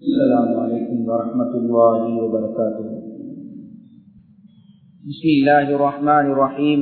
السلام عليكم ورحمة الله وبركاته بسم الله الرحمن الرحيم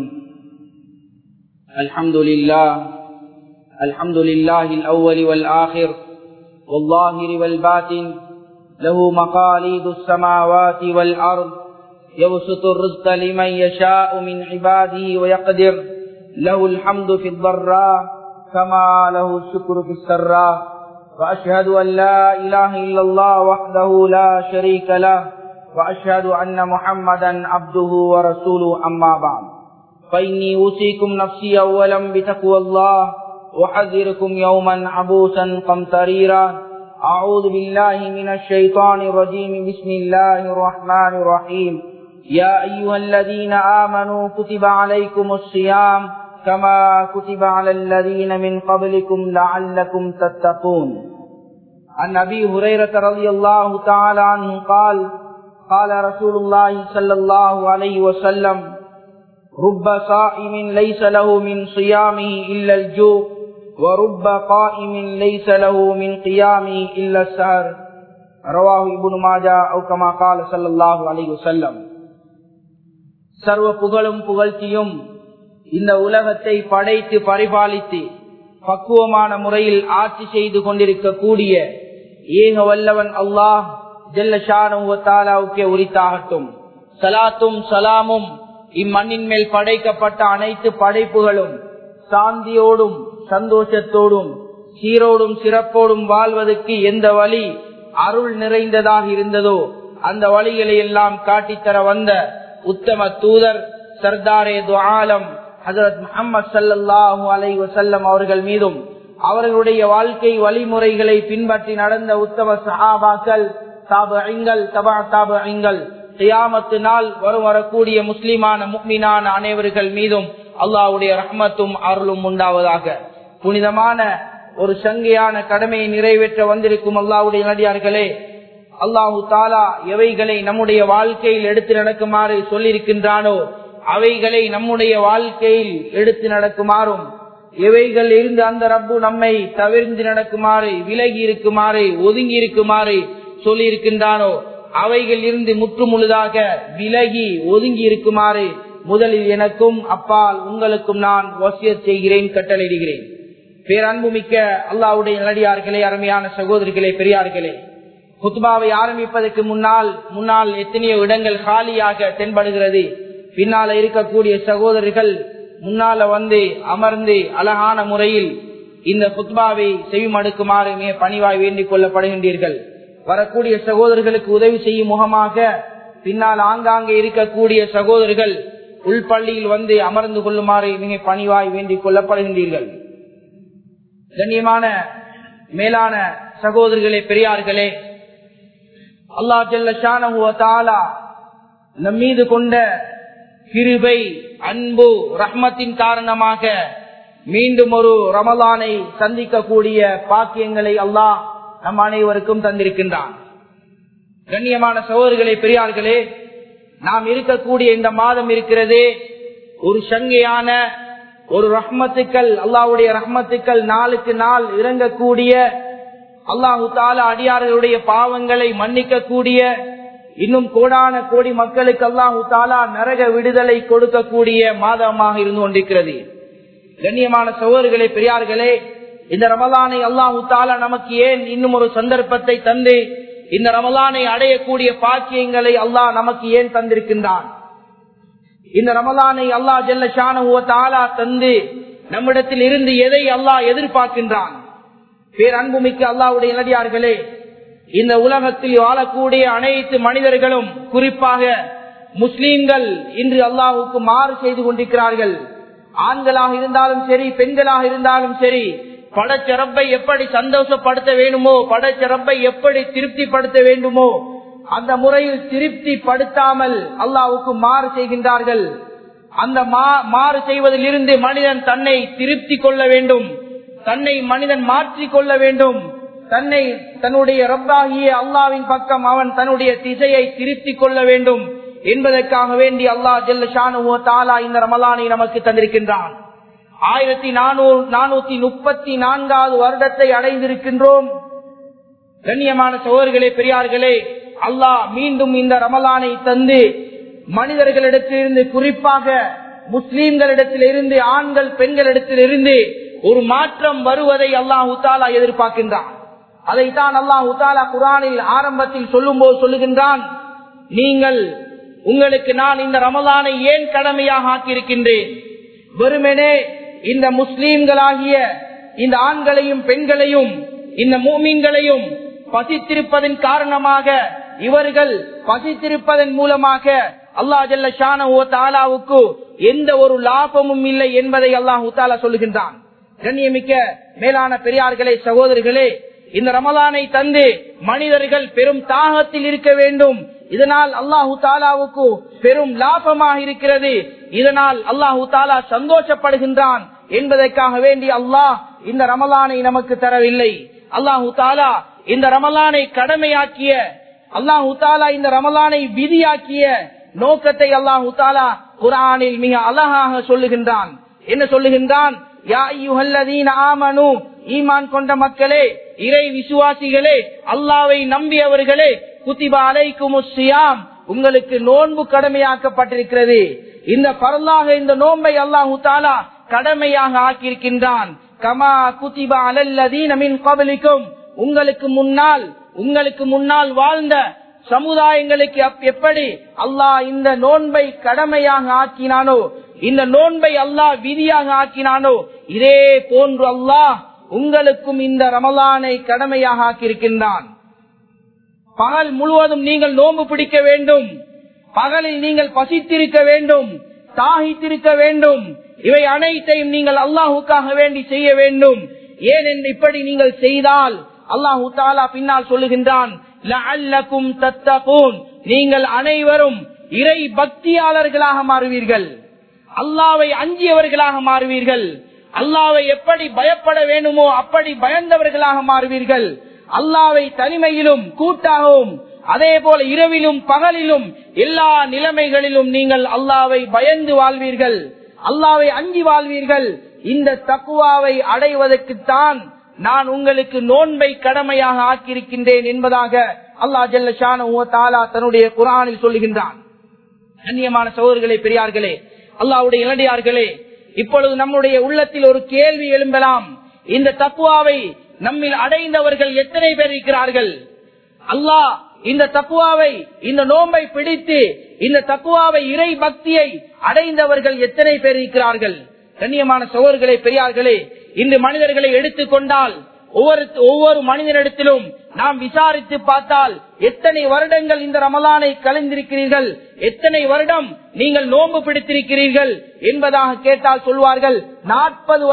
الحمد لله الحمد لله الأول والآخر والظاهر والباطن له مقاليد السماوات والأرض يبسط الرزق لمن يشاء من عباده ويقدر له الحمد في الضراء كما له الشكر في السراء وأشهد أن لا إله إلا الله وحده لا شريك له وأشهد أن محمدا عبده ورسوله أما بعد فإني أوصيكم نفسي أولا بتقوى الله وحذركم يوما عبوسا قمطريرا أعوذ بالله من الشيطان الرجيم بسم الله الرحمن الرحيم يا أيها الذين آمنوا كتب عليكم الصيام كما كتب على الذين من قبلكم لعلكم تتقون عن أبي هريرة رضي الله تعالى عنه قال قال رسول الله صلى الله عليه وسلم رب صائم ليس له من صيامه إلا الجوع ورب قائم ليس له من قيامه إلا السهر رواه ابن ماجه أو كما قال صلى الله عليه وسلم சர்வ புகழும் புகழ்ச்சியும் இந்த உலகத்தை படைத்து பரிபாலித்து பக்குவமான முறையில் ஆட்சி செய்து கொண்டிருக்கக்கூடிய ஏக வல்லவன் அல்லாஹ் ஜெல்லஷானுக்கே உரித்தாகட்டும் சலாத்தும் சலாமும் இம்மண்ணின் மேல் படைக்கப்பட்ட அனைத்து படைப்புகளும் சாந்தியோடும் சந்தோஷத்தோடும் சீரோடும் சிறப்போடும் வாழ்வதற்கு எந்த வழி அருள் நிறைந்ததாக இருந்ததோ அந்த வழிகளை எல்லாம் காட்டித்தர வந்த உத்தம தூதர் சர்தாரே துஆலம் ஹசரத் முகமது சல்லாஹூ அலை வசல்லம் அவர்கள் மீதும் அவர்களுடைய வாழ்க்கை வழிமுறைகளை பின்பற்றி நடந்த உத்தம சஹாபாக்கள் தாபு ஐங்கள் தபா தாபு ஐங்கள் தியாமத்து நாள் வரும் வரக்கூடிய முஸ்லிமான முக்மினான அனைவர்கள் மீதும் அல்லாவுடைய ரஹ்மத்தும் அருளும் உண்டாவதாக புனிதமான ஒரு சங்கையான கடமையை நிறைவேற்ற வந்திருக்கும் அல்லாவுடைய நடிகார்களே அல்லாஹு தாலா எவைகளை நம்முடைய வாழ்க்கையில் எடுத்து நடக்குமாறு சொல்லியிருக்கின்றானோ அவைகளை நம்முடைய வாழ்க்கையில் எடுத்து நடக்குமாறும் எவைகள் இருந்து அந்த ரப்பு நம்மை தவிர்ந்து நடக்குமாறு விலகி இருக்குமாறு ஒதுங்கி இருக்குமாறு சொல்லி இருக்கின்றானோ அவைகள் இருந்து முற்றுமுழுதாக விலகி ஒதுங்கி இருக்குமாறு முதலில் எனக்கும் அப்பால் உங்களுக்கும் நான் வசிய செய்கிறேன் கட்டளையிடுகிறேன் பேரன்பு மிக்க அல்லாவுடைய நடிகார்களே அருமையான சகோதரிகளே பெரியார்களே குத்பாவை ஆரம்பிப்பதற்கு முன்னால் முன்னால் எத்தனையோ இடங்கள் காலியாக தென்படுகிறது பின்னால இருக்கக்கூடிய சகோதரர்கள் முன்னால வந்து அமர்ந்து அழகான முறையில் இந்த குத்பாவை செவிமடுக்குமாறு மிக பணிவாய் வேண்டிக் கொள்ளப்படுகின்றீர்கள் வரக்கூடிய சகோதரர்களுக்கு உதவி செய்யும் முகமாக பின்னால் ஆங்காங்கே இருக்கக்கூடிய சகோதரர்கள் உள்பள்ளியில் வந்து அமர்ந்து கொள்ளுமாறு மிக பணிவாய் வேண்டிக் கொள்ளப்படுகின்றீர்கள் கண்ணியமான மேலான சகோதரர்களே பெரியார்களே அல்லா ஜல்ல நம் மீது கொண்ட கிருபை அன்பு ரஹ்மத்தின் காரணமாக மீண்டும் ஒரு ரமலானை சந்திக்கக்கூடிய பாக்கியங்களை அல்லாஹ் நம் அனைவருக்கும் தந்திருக்கின்றான் கண்ணியமான சகோதரர்களே பெரியார்களே நாம் இருக்கக்கூடிய இந்த மாதம் இருக்கிறதே ஒரு சங்கையான ஒரு ரஹ்மத்துக்கள் அல்லாவுடைய ரஹ்மத்துக்கள் நாளுக்கு நாள் இறங்கக்கூடிய அல்லாஹு தால அடியார்களுடைய பாவங்களை மன்னிக்கக்கூடிய இன்னும் கோடான கோடி மக்களுக்கு அல்லாஹு தாலா நரக விடுதலை கொடுக்கக்கூடிய மாதமாக இருந்து கொண்டிருக்கிறது கண்ணியமான சகோதரர்களே பெரியார்களே இந்த ரமலானை அல்லாஹு தாலா நமக்கு ஏன் இன்னும் ஒரு சந்தர்ப்பத்தை தந்து இந்த ரமலானை அடையக்கூடிய பாக்கியங்களை அல்லாஹ் நமக்கு ஏன் தந்திருக்கின்றான் இந்த ரமலானை அல்லாஹ் ஜெல்ல தாலா தந்து நம்மிடத்தில் இருந்து எதை அல்லாஹ் எதிர்பார்க்கின்றான் பேர் அன்புமிக்க அல்லாவுடைய நடிகார்களே இந்த உலகத்தில் வாழக்கூடிய அனைத்து மனிதர்களும் குறிப்பாக முஸ்லீம்கள் இன்று அல்லாஹுக்கு மாறு செய்து கொண்டிருக்கிறார்கள் ஆண்களாக இருந்தாலும் சரி பெண்களாக இருந்தாலும் சரி படச்சரப்பை எப்படி சந்தோஷப்படுத்த வேண்டுமோ படச்சரப்பை எப்படி திருப்திப்படுத்த வேண்டுமோ அந்த முறையில் திருப்திப்படுத்தாமல் அல்லாவுக்கு மாறு செய்கின்றார்கள் அந்த மாறு செய்வதில் இருந்து மனிதன் தன்னை திருப்தி கொள்ள வேண்டும் தன்னை மனிதன் மாற்றிக் கொள்ள வேண்டும் தன்னை தன்னுடைய ரப்பாகிய அல்லாவின் பக்கம் அவன் தன்னுடைய திசையை திருத்திக் கொள்ள வேண்டும் என்பதற்காக வேண்டி அல்லா ஜெல்ல ஷானு தாலா இந்த ரமலானை நமக்கு தந்திருக்கின்றான் ஆயிரத்தி நானூறு நானூத்தி முப்பத்தி நான்காவது வருடத்தை அடைந்திருக்கின்றோம் கண்ணியமான சோழர்களே பெரியார்களே அல்லாஹ் மீண்டும் இந்த ரமலானை தந்து மனிதர்களிடத்திலிருந்து குறிப்பாக முஸ்லீம்களிடத்திலிருந்து ஆண்கள் பெண்களிடத்திலிருந்து ஒரு மாற்றம் வருவதை அல்லாஹு தாலா எதிர்பார்க்கின்றான் அதைத்தான் அல்லாஹு தாலா குரானில் ஆரம்பத்தில் சொல்லும் போது சொல்லுகின்றான் நீங்கள் உங்களுக்கு நான் இந்த ரமலானை ஏன் கடமையாக ஆக்கியிருக்கின்றேன் வெறுமனே இந்த முஸ்லீம்களாகிய இந்த ஆண்களையும் பெண்களையும் இந்த மூமீன்களையும் பசித்திருப்பதன் காரணமாக இவர்கள் பசித்திருப்பதன் மூலமாக அல்லாஹ் ஜல்ல ஷான ஓ தாலாவுக்கு எந்த ஒரு லாபமும் இல்லை என்பதை அல்லாஹ் தாலா சொல்லுகின்றான் கண்ணியமிக்க மேலான பெரியார்களே சகோதரர்களே இந்த ரமலானை தந்து மனிதர்கள் பெரும் தாகத்தில் இருக்க வேண்டும் இதனால் அல்லாஹு தாலாவுக்கு பெரும் லாபமாக இருக்கிறது இதனால் அல்லாஹு தாலா சந்தோஷப்படுகின்றான் என்பதற்காக வேண்டி அல்லாஹ் இந்த ரமலானை நமக்கு தரவில்லை அல்லாஹு தாலா இந்த ரமலானை கடமையாக்கிய அல்லாஹு தாலா இந்த ரமலானை விதியாக்கிய நோக்கத்தை அல்லாஹு தாலா குரானில் மிக அழகாக சொல்லுகின்றான் என்ன சொல்லுகின்றான் ஈமான் கொண்ட மக்களே இறை விசுவாசிகளே அல்லாவை நம்பியவர்களே குத்திபா அலைக்கும் சியாம் உங்களுக்கு நோன்பு கடமையாக்கப்பட்டிருக்கிறது இந்த பரலாக இந்த நோன்பை அல்லாஹு தாலா கடமையாக ஆக்கியிருக்கின்றான் கமா குத்திபா அலல்லதீன் மின் கபலிக்கும் உங்களுக்கு முன்னால் உங்களுக்கு முன்னால் வாழ்ந்த சமுதாயங்களுக்கு எப்படி அல்லாஹ் இந்த நோன்பை கடமையாக ஆக்கினானோ இந்த நோன்பை அல்லாஹ் விதியாக ஆக்கினானோ இதே போன்று அல்லாஹ் உங்களுக்கும் இந்த ரமலானை கடமையாக ஆக்கியிருக்கின்றான் பகல் முழுவதும் நீங்கள் நோன்பு பிடிக்க வேண்டும் பகலில் நீங்கள் பசித்திருக்க வேண்டும் தாகித்திருக்க வேண்டும் இவை அனைத்தையும் நீங்கள் அல்லாஹுக்காக வேண்டி செய்ய வேண்டும் ஏன் என்று இப்படி நீங்கள் செய்தால் அல்லாஹு தாலா பின்னால் சொல்லுகின்றான் நீங்கள் அனைவரும் இறை பக்தியாளர்களாக மாறுவீர்கள் அல்லாவை அஞ்சியவர்களாக மாறுவீர்கள் அல்லாவை எப்படி பயப்பட வேண்டுமோ அப்படி பயந்தவர்களாக மாறுவீர்கள் அல்லாவை தனிமையிலும் கூட்டாகவும் அதே போல இரவிலும் பகலிலும் எல்லா நிலைமைகளிலும் நீங்கள் அல்லாவை பயந்து வாழ்வீர்கள் அல்லாவை அஞ்சி வாழ்வீர்கள் இந்த தக்குவாவை அடைவதற்குத்தான் நான் உங்களுக்கு நோன்பை கடமையாக ஆக்கியிருக்கின்றேன் என்பதாக அல்லா ஜல்ல ஷானா தன்னுடைய குரானில் சொல்லுகின்றான் கண்ணியமான சோதர்களே பெரியார்களே அல்லாவுடைய இளடியார்களே இப்பொழுது நம்முடைய உள்ளத்தில் ஒரு கேள்வி எழும்பலாம் இந்த தக்குவாவை நம்மில் அடைந்தவர்கள் எத்தனை பேர் இருக்கிறார்கள் அல்லாஹ் இந்த தக்குவாவை இந்த நோன்பை பிடித்து இந்த தக்குவாவை இறை பக்தியை அடைந்தவர்கள் எத்தனை பேர் இருக்கிறார்கள் கண்ணியமான சோழர்களே பெரியார்களே இன்று மனிதர்களை எடுத்துக்கொண்டால் ஒவ்வொரு ஒவ்வொரு மனிதனிடத்திலும் நாம் விசாரித்து பார்த்தால் எத்தனை வருடங்கள் இந்த ரமலானை கலைந்திருக்கிறீர்கள் எத்தனை வருடம் நீங்கள் நோன்பு பிடித்திருக்கிறீர்கள் என்பதாக கேட்டால் சொல்வார்கள் நாற்பது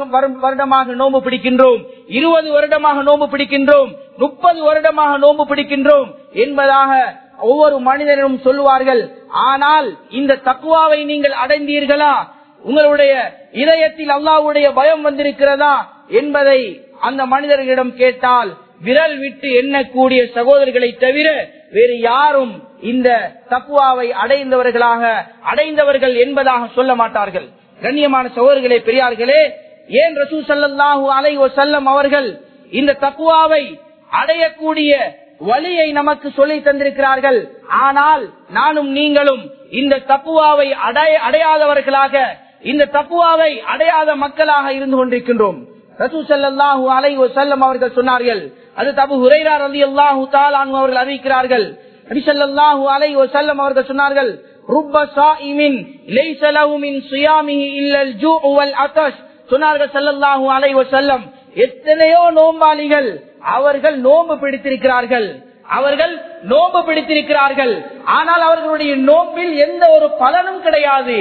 வருடமாக நோன்பு பிடிக்கின்றோம் இருபது வருடமாக நோன்பு பிடிக்கின்றோம் முப்பது வருடமாக நோன்பு பிடிக்கின்றோம் என்பதாக ஒவ்வொரு மனிதனும் சொல்லுவார்கள் ஆனால் இந்த தக்குவாவை நீங்கள் அடைந்தீர்களா உங்களுடைய இதயத்தில் அல்லாவுடைய பயம் வந்திருக்கிறதா என்பதை அந்த மனிதர்களிடம் கேட்டால் விரல் விட்டு எண்ணக்கூடிய சகோதரர்களை தவிர வேறு யாரும் இந்த தக்குவாவை அடைந்தவர்களாக அடைந்தவர்கள் என்பதாக சொல்ல மாட்டார்கள் கண்ணியமான சகோதரர்களே பெரியார்களே ஏன் ரசூ சல்லாஹூ அலை செல்லம் அவர்கள் இந்த தக்குவாவை அடையக்கூடிய வழியை நமக்கு சொல்லி தந்திருக்கிறார்கள் ஆனால் நானும் நீங்களும் இந்த தக்குவாவை அடைய அடையாதவர்களாக இந்த தக்குவாவை அடையாத மக்களாக இருந்து கொண்டிருக்கின்றோம் ரசூ சல்லாஹூ அலை செல்லம் அவர்கள் சொன்னார்கள் அது தபு ஹுரைரா ரலி அல்லாஹூ தாலான் அவர்கள் அறிவிக்கிறார்கள் நபிசல்லாஹூ அலை செல்லம் அவர்கள் சொன்னார்கள் ருப்ப சாயிமின் லைசலஹு மின் சுயாமிஹி இல்லல் ஜூஉ வல் அத்தஷ் சொன்னார்கள் ஸல்லல்லாஹு அலைஹி வஸல்லம் எத்தனையோ நோம்பாளிகள் அவர்கள் நோன்பு பிடித்திருக்கிறார்கள் அவர்கள் நோன்பு பிடித்திருக்கிறார்கள் ஆனால் அவர்களுடைய நோம்பில் எந்த ஒரு பலனும் கிடையாது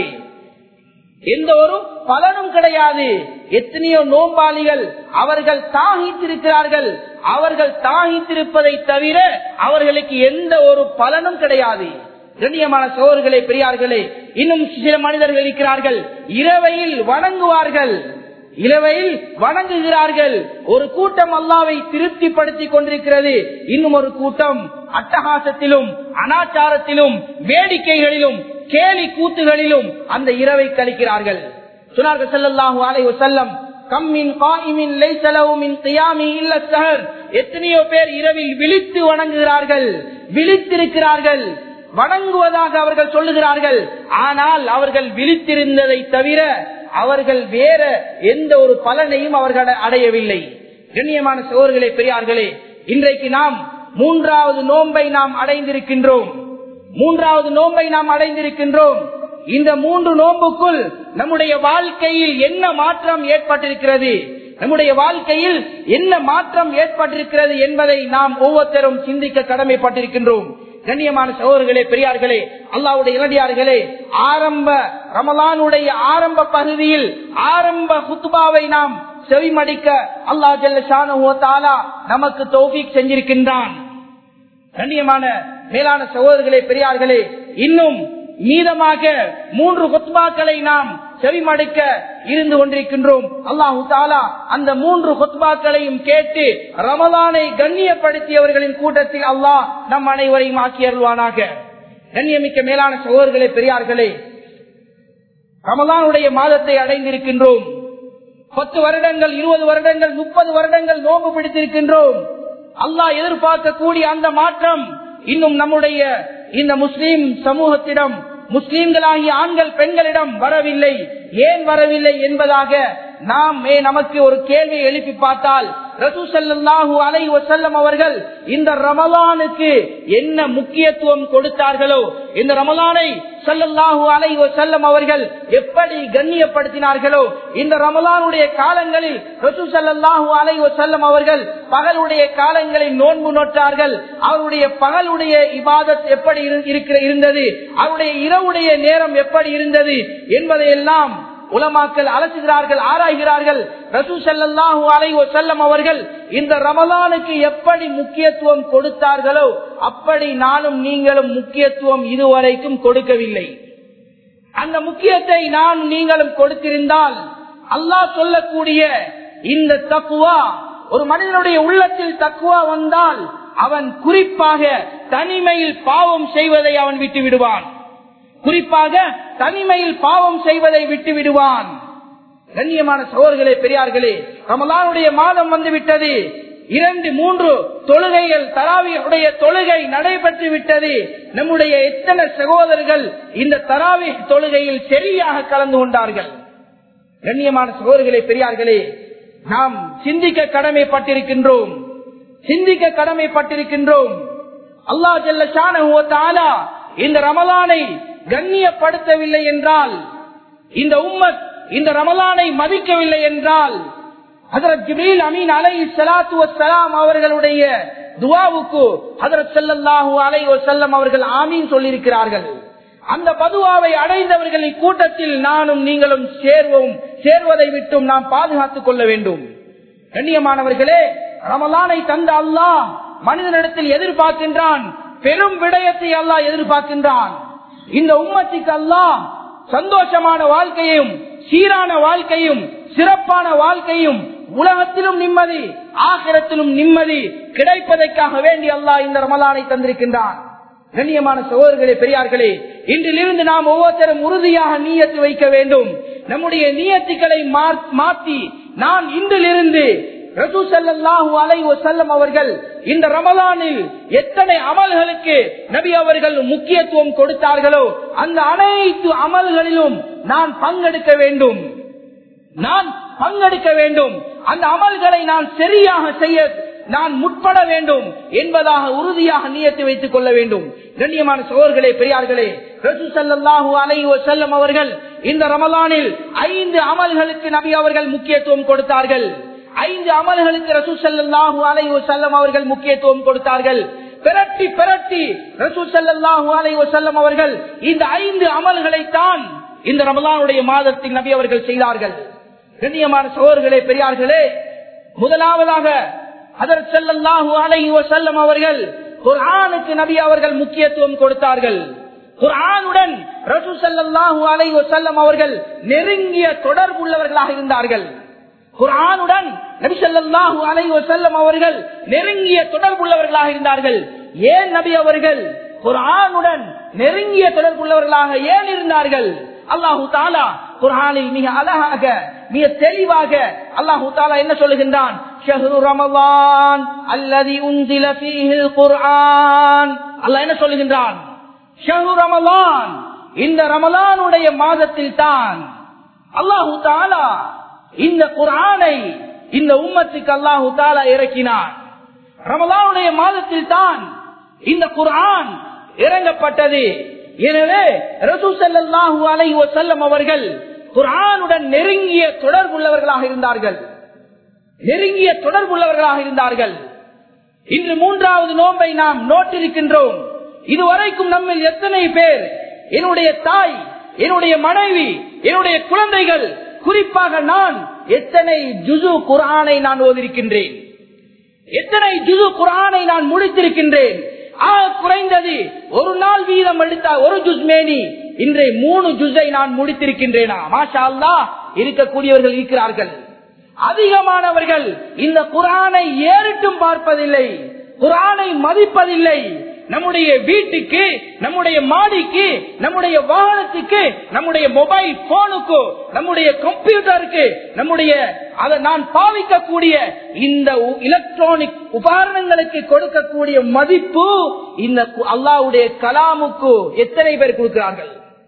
எந்த ஒரு பலனும் கிடையாது எத்தனையோ நோம்பாளிகள் அவர்கள் தாகித்திருக்கிறார்கள் அவர்கள் தாகித்திருப்பதை தவிர அவர்களுக்கு எந்த ஒரு பலனும் கிடையாது கண்ணியமான சோர்களே பெரியார்களே இன்னும் சில மனிதர்கள் இருக்கிறார்கள் இரவையில் வணங்குவார்கள் இரவையில் வணங்குகிறார்கள் ஒரு கூட்டம் அல்லாவை திருப்திப்படுத்திக் கொண்டிருக்கிறது இன்னும் ஒரு கூட்டம் அட்டகாசத்திலும் அனாச்சாரத்திலும் வேடிக்கைகளிலும் கேலி கூத்துகளிலும் அந்த இரவை கழிக்கிறார்கள் சொன்னார்கள் செல்லல்லாஹு அலை செல்லம் கம்மின் காயிமின் லைசலவுமின் தியாமி இல்ல சஹர் எத்தனையோ பேர் இரவில் விழித்து வணங்குகிறார்கள் விழித்திருக்கிறார்கள் வணங்குவதாக அவர்கள் சொல்லுகிறார்கள் ஆனால் அவர்கள் விழித்திருந்ததை தவிர அவர்கள் வேற எந்த ஒரு பலனையும் அவர்கள் அடையவில்லை கண்ணியமான சோர்களே பெரியார்களே இன்றைக்கு நாம் மூன்றாவது நோன்பை நாம் அடைந்திருக்கின்றோம் மூன்றாவது நோன்பை நாம் அடைந்திருக்கின்றோம் இந்த மூன்று நோன்புக்குள் நம்முடைய வாழ்க்கையில் என்ன மாற்றம் ஏற்பட்டிருக்கிறது நம்முடைய வாழ்க்கையில் என்ன மாற்றம் ஏற்பட்டிருக்கிறது என்பதை நாம் ஒவ்வொருத்தரும் சிந்திக்க கடமைப்பட்டிருக்கின்றோம் கண்ணியமான சகோதரர்களே பெரியார்களே அல்லாவுடைய இளடியார்களே ஆரம்ப ரமலானுடைய ஆரம்ப பகுதியில் ஆரம்ப குத்துபாவை நாம் செவிமடிக்க அல்லா ஜல்ல நமக்கு தௌஃபீக் செஞ்சிருக்கின்றான் கண்ணியமான மேலான சகோதரர்களே பெரியார்களே இன்னும் மீதமாக மூன்று கொத்பாக்களை நாம் செவிமடுக்க இருந்து கொண்டிருக்கின்றோம் அல்லாஹு தாலா அந்த மூன்று கொத்பாக்களையும் கேட்டு ரமலானை கண்ணியப்படுத்தியவர்களின் கூட்டத்தில் அல்லாஹ் நம் அனைவரையும் ஆக்கி அருள்வானாக கண்ணியமிக்க மேலான சகோதரர்களே பெரியார்களே ரமலானுடைய மாதத்தை அடைந்திருக்கின்றோம் பத்து வருடங்கள் இருபது வருடங்கள் முப்பது வருடங்கள் நோம்பு பிடித்திருக்கின்றோம் அல்லாஹ் எதிர்பார்க்கக்கூடிய அந்த மாற்றம் இன்னும் நம்முடைய இந்த முஸ்லீம் சமூகத்திடம் முஸ்லீம்களாகிய ஆண்கள் பெண்களிடம் வரவில்லை ஏன் வரவில்லை என்பதாக நாம் நமக்கு ஒரு கேள்வியை எழுப்பி பார்த்தால் ரசூசல்லாஹூ அலை வசல்லம் அவர்கள் இந்த ரமலானுக்கு என்ன முக்கியத்துவம் கொடுத்தார்களோ இந்த ரமலானை சல்லல்லாஹூ அலை வசல்லம் அவர்கள் எப்படி கண்ணியப்படுத்தினார்களோ இந்த ரமலானுடைய காலங்களில் ரசூ சல்லாஹூ அலை வசல்லம் அவர்கள் பகலுடைய காலங்களில் நோன்பு நோட்டார்கள் அவருடைய பகலுடைய இபாதத் எப்படி இருக்கிற இருந்தது அவருடைய இரவுடைய நேரம் எப்படி இருந்தது என்பதையெல்லாம் உலமாக்கள் அலசுகிறார்கள் ஆராய்கிறார்கள் ரசூ சல்லாஹூ அலை செல்லம் அவர்கள் இந்த ரமலானுக்கு எப்படி முக்கியத்துவம் கொடுத்தார்களோ அப்படி நானும் நீங்களும் முக்கியத்துவம் இதுவரைக்கும் கொடுக்கவில்லை அந்த முக்கியத்தை நான் நீங்களும் கொடுத்திருந்தால் அல்லாஹ் சொல்லக்கூடிய இந்த தக்குவா ஒரு மனிதனுடைய உள்ளத்தில் தக்குவா வந்தால் அவன் குறிப்பாக தனிமையில் பாவம் செய்வதை அவன் விட்டு விடுவான் குறிப்பாக தனிமையில் பாவம் செய்வதை விட்டு விடுவான் கண்ணியமான சோர்களே பெரியார்களே ரமலானுடைய மாதம் வந்து விட்டது இரண்டு மூன்று தொழுகைகள் தராவியுடைய தொழுகை நடைபெற்று விட்டது நம்முடைய எத்தனை சகோதரர்கள் இந்த தராவி தொழுகையில் சரியாக கலந்து கொண்டார்கள் கண்ணியமான சகோதரர்களே பெரியார்களே நாம் சிந்திக்க கடமைப்பட்டிருக்கின்றோம் சிந்திக்க கடமைப்பட்டிருக்கின்றோம் அல்லா ஜல்ல ஷானா இந்த ரமலானை கண்ணியப்படுத்தவில்லை என்றால் இந்த உம்மத் இந்த ரமலானை மதிக்கவில்லை என்றால் ஹதரத் ஜிபீல் அமீன் அலை சலாத்து வலாம் அவர்களுடைய துவாவுக்கு ஹதரத் செல்லல்லாஹு அலை செல்லம் அவர்கள் ஆமீன் சொல்லியிருக்கிறார்கள் அந்த பதுவாவை அடைந்தவர்களின் கூட்டத்தில் நானும் நீங்களும் சேர்வோம் சேர்வதை விட்டும் நாம் பாதுகாத்துக் கொள்ள வேண்டும் கண்ணியமானவர்களே ரமலானை தந்த அல்லாஹ் மனிதனிடத்தில் எதிர்பார்க்கின்றான் பெரும் விடயத்தை அல்லாஹ் எதிர்பார்க்கின்றான் இந்த உம்மத்திற்கு அல்லாஹ் சந்தோஷமான வாழ்க்கையும் சீரான வாழ்க்கையும் சிறப்பான வாழ்க்கையும் உலகத்திலும் நிம்மதி ஆகிரத்திலும் நிம்மதி கிடைப்பதற்காக வேண்டி அல்லாஹ் இந்த ரமலானை தந்திருக்கின்றான் கண்ணியமான சகோதரர்களே பெரியார்களே இன்றிலிருந்து நாம் ஒவ்வொருத்தரும் உறுதியாக நீயத்து வைக்க வேண்டும் நம்முடைய நீயத்துக்களை மாற்றி நான் இன்றிலிருந்து அவர்கள் இந்த ரமலானில் எத்தனை அமல்களுக்கு நபி அவர்கள் முக்கியத்துவம் கொடுத்தார்களோ அந்த அனைத்து அமல்களிலும் நான் பங்கெடுக்க வேண்டும் நான் பங்கெடுக்க வேண்டும் அந்த அமல்களை நான் சரியாக செய்ய நான் முற்பட வேண்டும் என்பதாக உறுதியாக நியத்து வைத்துக் கொள்ள வேண்டும் கண்ணியமான சோர்களே பெரியார்களே ரசூ சல்லாஹூ அலை செல்லம் அவர்கள் இந்த ரமலானில் ஐந்து அமல்களுக்கு நபி அவர்கள் முக்கியத்துவம் கொடுத்தார்கள் ஐந்து அமல்களுக்கு ரசூ சல்லாஹூ அலை செல்லம் அவர்கள் முக்கியத்துவம் கொடுத்தார்கள் பிரட்டி பிரட்டி ரசூ சல்லாஹூ அலை செல்லம் அவர்கள் இந்த ஐந்து அமல்களைத்தான் இந்த ரமலானுடைய மாதத்தில் நபி அவர்கள் செய்தார்கள் கண்ணியமான சோர்களே பெரியார்களே முதலாவதாக அதர் செல்லல்லாஹு அலைஹி வசல்லம் அவர்கள் குர்ஆனுக்கு நபி அவர்கள் முக்கியத்துவம் கொடுத்தார்கள் குர்ஆனுடன் ரசூ ஸல்லல்லாஹு அலைஹி வஸல்லம் அவர்கள் நெருங்கிய தொடர்புள்ளவர்களாக இருந்தார்கள் குர்ஆனுடன் நபி ஸல்லல்லாஹு அலைஹி வஸல்லம் அவர்கள் நெருங்கிய தொடர்புள்ளவர்களாக இருந்தார்கள் ஏன் நபி அவர்கள் குர்ஆனுடன் நெருங்கிய தொடர்புள்ளவர்களாக ஏன் இருந்தார்கள் அல்லாஹு தாலா குரானில் மிக அழகாக மிக தெளிவாக அல்லாஹு தாலா என்ன சொல்லுகின்றான் ஷஹ்ரு ரமலான் அல்லதி உந்தில ஃபீஹில் குர்ஆன் அல்லாஹ் என்ன சொல்லுகின்றான் ஷஹ்ரு ரமலான் இந்த ரமலானுடைய மாதத்தில் தான் அல்லாஹு தாலா இந்த குர்ஆனை இந்த உம்மத்துக்கு அல்லாஹு தாலா இறக்கினான் ரமலானுடைய மாதத்தில் தான் இந்த குர்ஆன் இறங்கப்பட்டது எனவே ரசூசல்லாஹு அலை செல்லம் அவர்கள் குர்ஆனுடன் நெருங்கிய தொடர்புள்ளவர்களாக இருந்தார்கள் நெருங்கிய தொடர்புள்ளவர்களாக இருந்தார்கள் இன்று மூன்றாவது நோன்பை நாம் நோட்டிருக்கின்றோம் இதுவரைக்கும் நம்மில் எத்தனை பேர் என்னுடைய தாய் என்னுடைய மனைவி என்னுடைய குழந்தைகள் குறிப்பாக நான் எத்தனை ஜுசு குரானை நான் ஓதிருக்கின்றேன் எத்தனை ஜுசு குரானை நான் முடித்திருக்கின்றேன் ஆக குறைந்தது ஒரு நாள் வீதம் எடுத்த ஒரு ஜுஸ் மேனி இன்றை மூணு ஜுஸை நான் முடித்திருக்கின்றேனா மாஷா அல்லா இருக்கக்கூடியவர்கள் இருக்கிறார்கள் அதிகமானவர்கள் இந்த குரானை ஏறிட்டும் பார்ப்பதில்லை குரானை மதிப்பதில்லை நம்முடைய வீட்டுக்கு நம்முடைய மாடிக்கு நம்முடைய வாகனத்துக்கு நம்முடைய மொபைல் போனுக்கு நம்முடைய கம்ப்யூட்டருக்கு நம்முடைய அதை நான் பாவிக்கக்கூடிய இந்த எலக்ட்ரானிக் உபகரணங்களுக்கு கொடுக்கக்கூடிய மதிப்பு இந்த அல்லாவுடைய கலாமுக்கு எத்தனை பேர் கொடுக்கிறார்கள்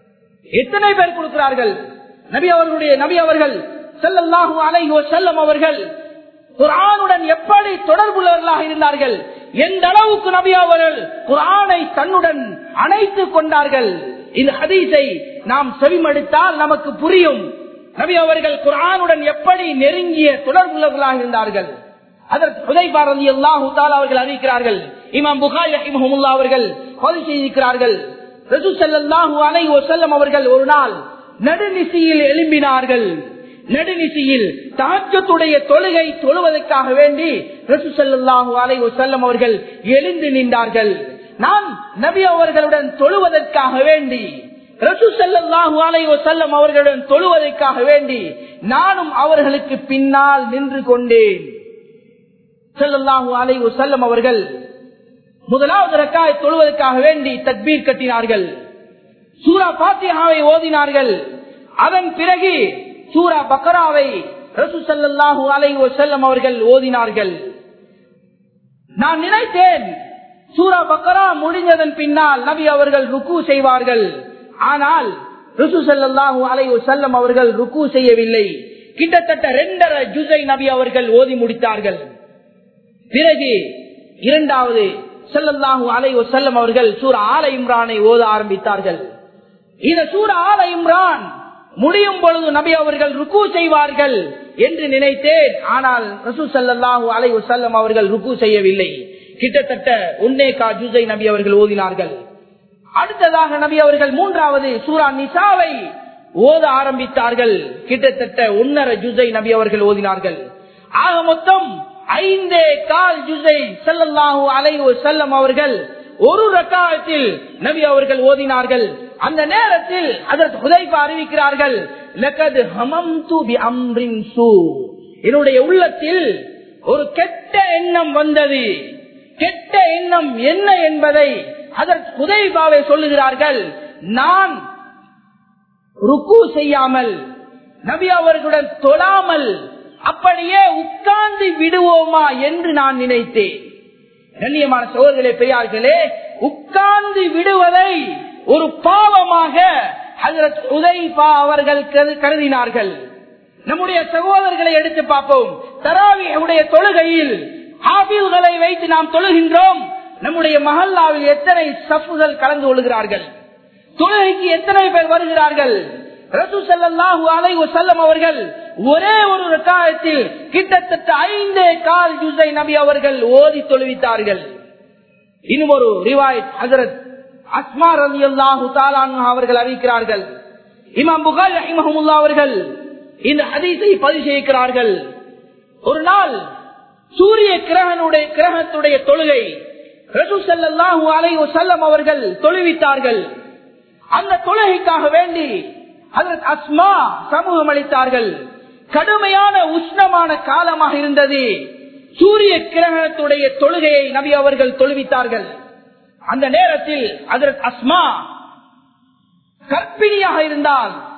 எத்தனை பேர் கொடுக்கிறார்கள் நபி அவர்களுடைய நபி அவர்கள் செல்லல்லாஹு அலைஹோ செல்லம் அவர்கள் குரானுடன் எப்படி தொடர்புள்ளவர்களாக இருந்தார்கள் எந்த அளவுக்கு நபி அவர்கள் குரானை தன்னுடன் அணைத்துக் கொண்டார்கள் இந்த ஹதீஸை நாம் செவிமடுத்தால் நமக்கு புரியும் நபி அவர்கள் குரானுடன் எப்படி நெருங்கிய தொடர்புள்ளவர்களாக இருந்தார்கள் அதற்கு உதை பாரதி அல்லாஹு அவர்கள் அறிவிக்கிறார்கள் இமாம் புகாரி ரஹிமஹமுல்லா அவர்கள் பதிவு செய்திருக்கிறார்கள் ரசூ ஸல்லல்லாஹு அலைஹி வஸல்லம் அவர்கள் ஒரு நாள் நடுநிசியில் எழும்பினார்கள் நடுநிசியில் தாக்கத்துடைய தொழுகை தொழுவதற்காக வேண்டி ரசூ ஸல்லல்லாஹு அலைஹி வஸல்லம் அவர்கள் எழுந்து நின்றார்கள் நான் நபி அவர்களுடன் தொழுவதற்காக வேண்டி ரசூ ஸல்லல்லாஹு அலைஹி வஸல்லம் அவர்களுடன் தொழுவதற்காக வேண்டி நானும் அவர்களுக்கு பின்னால் நின்று கொண்டேன் ஸல்லல்லாஹு அலைஹி வஸல்லம் அவர்கள் முதலாவது ரக்காய் தொழுவதற்காக வேண்டி தக்பீர் கட்டினார்கள் சூரா பாத்தியாவை ஓதினார்கள் அதன் பிறகு சூரா பக்கராவை ரசூ ஸல்லல்லாஹு அலைஹி வஸல்லம் அவர்கள் ஓதினார்கள் நான் நினைத்தேன் சூரா பக்கரா முடிஞ்சதன் பின்னால் நபி அவர்கள் ருக்கு செய்வார்கள் ஆனால் ருசு சல்லாஹூ அலை செல்லம் அவர்கள் ருக்கு செய்யவில்லை கிட்டத்தட்ட ரெண்டரை ஜுசை நபி அவர்கள் ஓதி முடித்தார்கள் பிறகு இரண்டாவது செல்லல்லாஹூ அலை செல்லம் அவர்கள் சூர ஆல இம்ரானை ஓத ஆரம்பித்தார்கள் இந்த சூர ஆல இம்ரான் முடியும் பொழுது நபி அவர்கள் ருக்கு செய்வார்கள் என்று நினைத்தேன் ஆனால் ரசூ சல்லாஹூ அலை செல்லம் அவர்கள் ருக்கு செய்யவில்லை கிட்டத்தட்ட ஒன்னே கா ஜூசை நபி அவர்கள் ஓதினார்கள் அடுத்ததாக நபி அவர்கள் மூன்றாவது சூரா நிசாவை ஓத ஆரம்பித்தார்கள் கிட்டத்தட்ட ஒன்னரை ஜுசை நபி அவர்கள் ஓதினார்கள் ஆக மொத்தம் ஐந்தே கால் ஜுசை செல்லல்லாஹு அலைவு செல்லம் அவர்கள் ஒரு ரக்காயத்தில் நபி அவர்கள் ஓதினார்கள் அந்த நேரத்தில் அதற்கு உதைப்ப அறிவிக்கிறார்கள் என்னுடைய உள்ளத்தில் ஒரு கெட்ட எண்ணம் வந்தது கெட்ட எண்ணம் என்ன என்பதை அதற்கு உதவிபாவை சொல்லுகிறார்கள் நான் ருக்கு செய்யாமல் நபி அவர்களுடன் தொடாமல் அப்படியே உட்கார்ந்து விடுவோமா என்று நான் நினைத்தேன் கண்ணியமான சோழர்களே பெரியார்களே உட்கார்ந்து விடுவதை ஒரு பாவமாக உதய்பா அவர்கள் கருதினார்கள் நம்முடைய சகோதரர்களை எடுத்து பார்ப்போம் தராவியுடைய தொழுகையில் ஹாபில்களை வைத்து நாம் தொழுகின்றோம் நம்முடைய மஹல்லாவில் எத்தனை சஃப்புகள் கலந்து கொள்கிறார்கள் தொழுகைக்கு எத்தனை பேர் வருகிறார்கள் ரசூ சல்லாஹூ அலை செல்லம் அவர்கள் ஒரே ஒரு ரக்காயத்தில் கிட்டத்தட்ட ஐந்தே கால் ஜூசை நபி அவர்கள் ஓதி தொழுவித்தார்கள் இன்னும் ஒரு ரிவாயத் ஹசரத் அஸ்மா ரவி அல்லாஹு அவர்கள் அறிவிக்கிறார்கள் இமாம் புகார் ரஹிமஹமுல்லா அவர்கள் இந்த ஹதீஸை பதிவு செய்கிறார்கள் ஒரு நாள் சூரிய கிரகனுடைய கிரகத்துடைய தொழுகை ரசூசல்லாஹூ அலை செல்லம் அவர்கள் தொழுவித்தார்கள் அந்த தொழுகைக்காக வேண்டி அதற்கு அஸ்மா சமூகம் அளித்தார்கள் கடுமையான உஷ்ணமான காலமாக இருந்தது சூரிய கிரகணத்துடைய தொழுகையை நபி அவர்கள் தொழுவித்தார்கள் அந்த நேரத்தில் அதற்கு அஸ்மா கற்பிணியாக இருந்தால்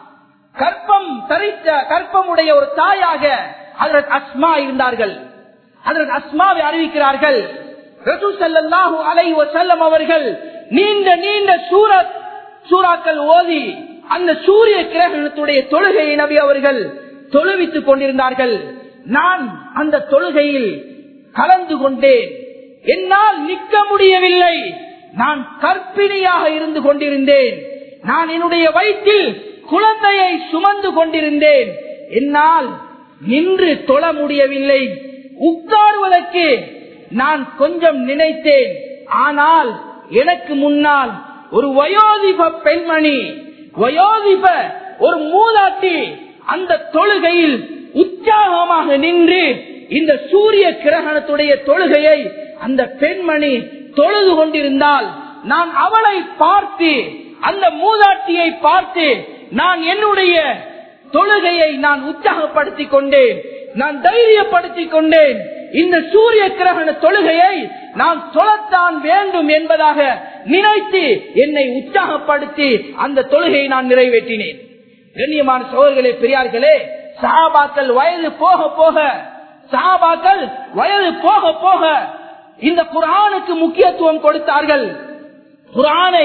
கற்பம் தரித்த கற்பமுடைய ஒரு தாயாக அதற்கு அஸ்மா இருந்தார்கள் அதற்கு அஸ்மாவை அறிவிக்கிறார்கள் ரசூசல்லாஹு அலை செல்லம் அவர்கள் நீண்ட நீண்ட சூரத் சூறாக்கள் ஓதி அந்த சூரிய கிரகணத்துடைய தொழுகையை நபி அவர்கள் தொழுவித்துக் கொண்டிருந்தார்கள் நான் அந்த தொழுகையில் கலந்து கொண்டேன் என்னால் நிற்க முடியவில்லை நான் கற்பிணியாக இருந்து கொண்டிருந்தேன் நான் என்னுடைய வயிற்றில் குழந்தையை சுமந்து கொண்டிருந்தேன் என்னால் நின்று தொழ முடியவில்லை உட்காருவதற்கு நான் கொஞ்சம் நினைத்தேன் ஆனால் எனக்கு முன்னால் ஒரு வயோதிப பெண்மணி வயோதிப ஒரு மூதாட்டி அந்த தொழுகையில் உற்சாகமாக நின்று இந்த சூரிய கிரகணத்துடைய தொழுகையை அந்த பெண்மணி தொழுது கொண்டிருந்தால் நான் அவளை பார்த்து அந்த மூதாட்டியை பார்த்து நான் என்னுடைய தொழுகையை நான் உற்சாகப்படுத்திக் கொண்டேன் நான் தைரியப்படுத்திக் கொண்டேன் இந்த சூரிய கிரகண தொழுகையை நான் சொல்லத்தான் வேண்டும் என்பதாக நினைத்து என்னை உற்சாகப்படுத்தி அந்த தொழுகையை நான் நிறைவேற்றினேன் கண்ணியமான சோழர்களே பெரியார்களே சஹாபாக்கள் வயது போக போக சஹாபாக்கள் வயது போக போக இந்த குரானுக்கு முக்கியத்துவம் கொடுத்தார்கள் குரானை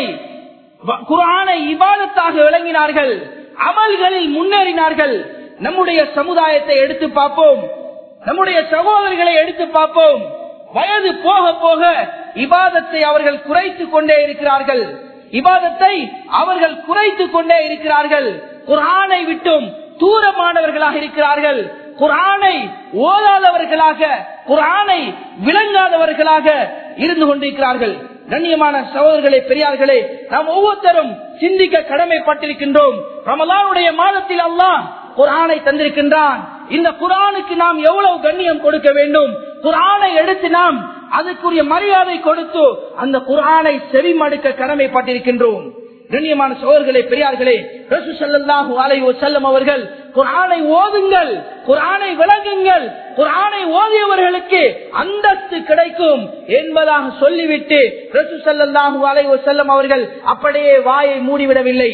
குரானை இபாதத்தாக விளங்கினார்கள் அமல்களில் முன்னேறினார்கள் நம்முடைய சமுதாயத்தை எடுத்து பார்ப்போம் நம்முடைய சகோதரர்களை எடுத்து பார்ப்போம் வயது போக போக இபாதத்தை அவர்கள் குறைத்துக் கொண்டே இருக்கிறார்கள் இபாதத்தை அவர்கள் குறைத்துக் கொண்டே இருக்கிறார்கள் குரானை விட்டும் தூரமானவர்களாக இருக்கிறார்கள் குரானை ஓதாதவர்களாக குரானை விளங்காதவர்களாக இருந்து கொண்டிருக்கிறார்கள் கண்ணியமான சகோதரர்களே பெரியார்களே நாம் ஒவ்வொருத்தரும் சிந்திக்க கடமைப்பட்டிருக்கின்றோம் ரமலானுடைய மாதத்தில் அல்லாஹ் குரானை தந்திருக்கின்றான் இந்த குரானுக்கு நாம் எவ்வளவு கண்ணியம் கொடுக்க வேண்டும் குரானை எடுத்து நாம் அதுக்குரிய மரியாதை கொடுத்து அந்த குரானை செவிமடுக்க கடமைப்பட்டிருக்கின்றோம் கண்ணியமான சோழர்களே பெரியார்களே ரசு சல்லாஹூ அலை செல்லம் அவர்கள் குரானை ஓதுங்கள் குரானை விளங்குங்கள் குரானை ஓதியவர்களுக்கு அந்தஸ்து கிடைக்கும் என்பதாக சொல்லிவிட்டு ரசு சல்லாஹூ அலை செல்லம் அவர்கள் அப்படியே வாயை மூடிவிடவில்லை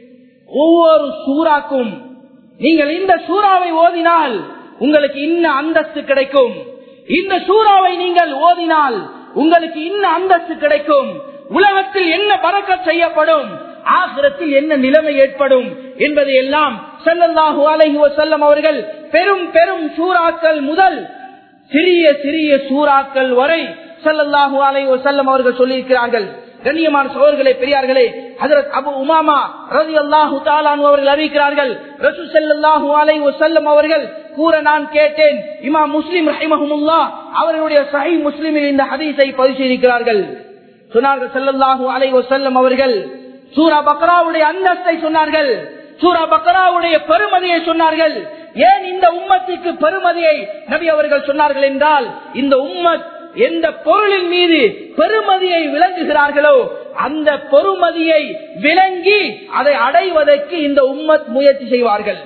ஒவ்வொரு சூறாக்கும் நீங்கள் இந்த சூறாவை ஓதினால் உங்களுக்கு இன்ன அந்தஸ்து கிடைக்கும் இந்த சூறாவை நீங்கள் ஓதினால் உங்களுக்கு இன்ன அந்தஸ்து கிடைக்கும் உலகத்தில் என்ன பறக்க செய்யப்படும் ஆகிரத்தில் என்ன நிலைமை ஏற்படும் என்பதை எல்லாம் செல்லல்லாஹு அலைஹி செல்லம் அவர்கள் பெரும் பெரும் சூறாக்கள் முதல் சிறிய சிறிய சூறாக்கள் வரை செல்லல்லாஹு அலைஹி செல்லம் அவர்கள் சொல்லியிருக்கிறார்கள் கண்ணியமான சோழர்களே பெரியார்களே ஹதரத் அபு உமாமா ரவி அல்லாஹு தாலானு அவர்கள் அறிவிக்கிறார்கள் ரசூ செல்லாஹு அலை செல்லம் அவர்கள் கூற நான் கேட்டேன் இமா முஸ்லிம் ரஹிமஹமுல்லா அவர்களுடைய சஹி முஸ்லிமில் இந்த ஹதீஸை பரிசீலிக்கிறார்கள் சொன்னார்கள் செல்லல்லாஹு அலை செல்லம் அவர்கள் சூரா பக்ராவுடைய அந்தஸ்தை சொன்னார்கள் சூரா பக்ராவுடைய பெருமதியை சொன்னார்கள் ஏன் இந்த உம்மத்துக்கு பெருமதியை நபி அவர்கள் சொன்னார்கள் என்றால் இந்த உம்மத் எந்த பொருளின் மீது பெருமதியை விளங்குகிறார்களோ அந்த பொறுமதியை விளங்கி அதை அடைவதற்கு இந்த உம்மத் முயற்சி செய்வார்கள்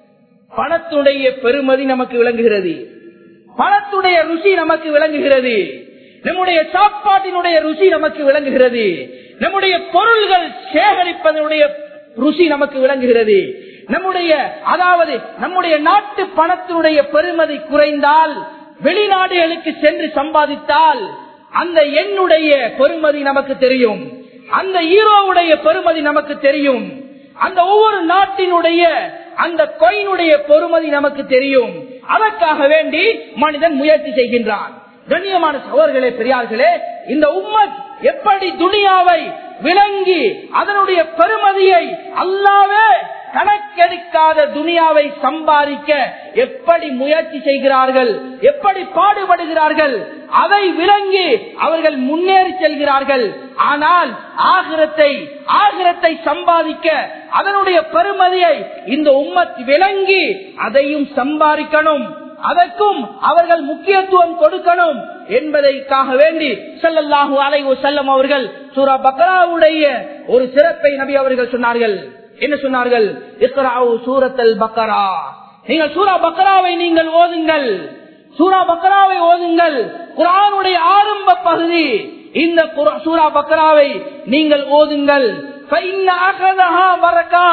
பணத்துடைய பெருமதி நமக்கு விளங்குகிறது பணத்துடைய ருசி நமக்கு விளங்குகிறது நம்முடைய சாப்பாட்டினுடைய ருசி நமக்கு விளங்குகிறது நம்முடைய பொருள்கள் சேகரிப்பதனுடைய ருசி நமக்கு விளங்குகிறது நம்முடைய அதாவது நம்முடைய நாட்டு பணத்தினுடைய பெருமதி குறைந்தால் வெளிநாடுகளுக்கு சென்று சம்பாதித்தால் அந்த எண்ணுடைய பெருமதி நமக்கு தெரியும் அந்த ஈரோவுடைய பெருமதி நமக்கு தெரியும் அந்த ஒவ்வொரு நாட்டினுடைய அந்த கொயினுடைய பொறுமதி நமக்கு தெரியும் அதற்காக வேண்டி மனிதன் முயற்சி செய்கின்றான் கண்ணியமான சகோதரர்களே பெரியார்களே இந்த உம்மத் எப்படி துனியாவை விளங்கி அதனுடைய பெருமதியை அல்லாவே கணக்கெடுக்காத துனியாவை சம்பாதிக்க எப்படி முயற்சி செய்கிறார்கள் எப்படி பாடுபடுகிறார்கள் அதை விளங்கி அவர்கள் முன்னேறி செல்கிறார்கள் ஆனால் ஆகிரத்தை ஆகிரத்தை சம்பாதிக்க அதனுடைய பெருமதியை இந்த உம்மத் விளங்கி அதையும் சம்பாதிக்கணும் அதற்கும் அவர்கள் முக்கியத்துவம் கொடுக்கணும் என்பதற்காக வேண்டி செல்லல்லாஹு அலைவு செல்லம் அவர்கள் சூரா பக்ராவுடைய ஒரு சிறப்பை நபி அவர்கள் சொன்னார்கள் என்ன சொன்னார்கள் இஸ்ராவு சூரத்தல் பக்கரா நீங்கள் சூரா பக்கராவை நீங்கள் ஓதுங்கள் சூரா பக்கராவை ஓதுங்கள் குரானுடைய ஆரம்ப பகுதி இந்த குர- சூரா பக்கராவை நீங்கள் ஓதுங்கள் فإن أخذها بركة.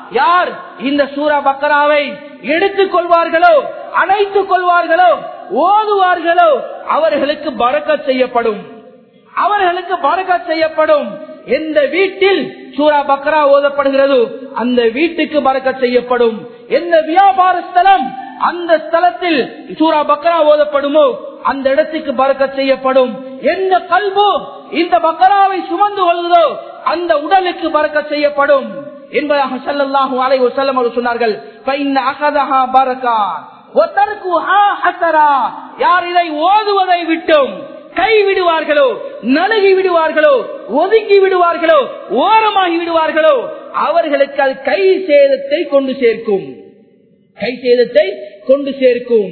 யார் இந்த சூரா பக்கராவை எடுத்துக் கொள்வார்களோ அணைத்துக் கொள்வார்களோ ஓதுவார்களோ அவர்களுக்கு பறக்கச் செய்யப்படும் அவர்களுக்கு பறக்கச் செய்யப்படும் எந்த வீட்டில் சூரா பக்ரா ஓதப்படுகிறது அந்த வீட்டுக்கு பறக்கச் செய்யப்படும் எந்த வியாபார ஸ்தலம் அந்த ஸ்தலத்தில் சூரா பக்ரா ஓதப்படுமோ அந்த இடத்துக்கு பறக்கச் செய்யப்படும் எந்த கல்வோ இந்த பக்ராவை சுமந்து கொள்வதோ அந்த உடலுக்கு பறக்கச் செய்யப்படும் என்பதாக ஸல்லல்லாஹு அலைஹி வஸல்லம் அவர்கள் சொன்னார்கள் ஃபைன்ன அகதஹா பரக்கா வதர்குஹா ஹஸரா யார் இதை ஓதுவதை விட்டும் கை விடுவார்களோ நழுகி விடுவார்களோ ஒதுக்கி விடுவார்களோ ஓரமாகி விடுவார்களோ அவர்களுக்கு அது கை சேதத்தை கொண்டு சேர்க்கும் கை சேதத்தை கொண்டு சேர்க்கும்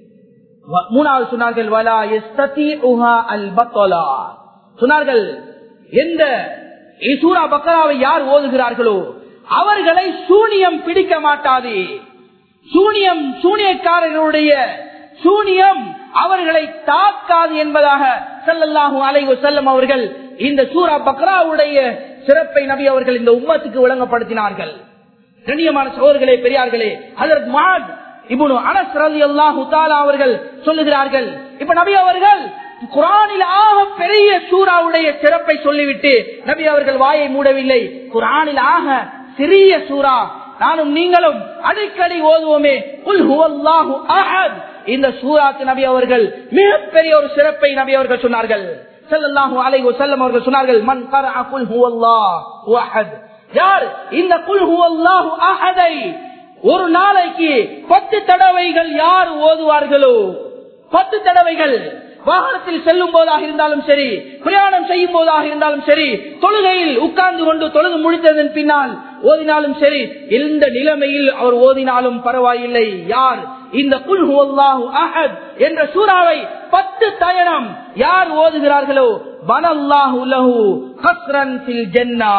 வ- மூணாவது சொன்னார்கள் வலா யஸ்ததீஉஹா அல் பத்தலா சொன்னார்கள் எந்த சூரா பக்கராவை யார் ஓதுகிறார்களோ அவர்களை சூனியம் பிடிக்க மாட்டாது சூனியம் சூனியக்காரர்களுடைய சூனியம் அவர்களை தாக்காது என்பதாக ஸல்லல்லாஹு அலைஹி வஸல்லம் அவர்கள் இந்த சூரா பக்ராவுடைய சிறப்பை நபி அவர்கள் இந்த உம்மத்துக்கு விளங்கப்படுத்தினார்கள் கண்ணியமான சோர்களே பெரியார்களே அதற்கு மாத் இப்னு அனஸ் ரலியல்லாஹு தஆலா அவர்கள் சொல்லுகிறார்கள் இப்ப நபி அவர்கள் குரானில் ஆக பெரிய சூறாவுடைய சிறப்பை சொல்லிவிட்டு நபி அவர்கள் வாயை மூடவில்லை குரானில் ஆக சிறிய சூறா நானும் நீங்களும் அடிக்கடி ஓதுவோமே குல் ஹுவல்லாஹு அஹத் இந்த சூராக்கு நபி அவர்கள் மிகப்பெரிய ஒரு சிறப்பை நபி அவர்கள் சொன்னார்கள் ஸல்லல்லாஹு அலைஹி வஸல்லம் அவர்கள் சொன்னார்கள் மன் கரஅ குல் ஹுவல்லாஹு அஹத் யார் இந்த குல் ஹுவல்லாஹு அஹதை ஒரு நாளைக்கு பத்து தடவைகள் யார் ஓதுவார்களோ பத்து தடவைகள் வாகனத்தில் செல்லும் போதாக இருந்தாலும் சரி பிரயாணம் செய்யும் போதாக இருந்தாலும் சரி தொழுகையில் உட்கார்ந்து கொண்டு தொழுது முடித்ததன் பின்னால் ஓதினாலும் சரி எந்த நிலைமையில் அவர் ஓதினாலும் பரவாயில்லை யார் இந்த குல் ஹுவல்லாஹு அஹத் என்ற சூறாவை பத்து தயணம் யார் ஓதுகிறார்களோ பனல்லாஹு லஹு கஸ்ரன் ஃபில் ஜன்னா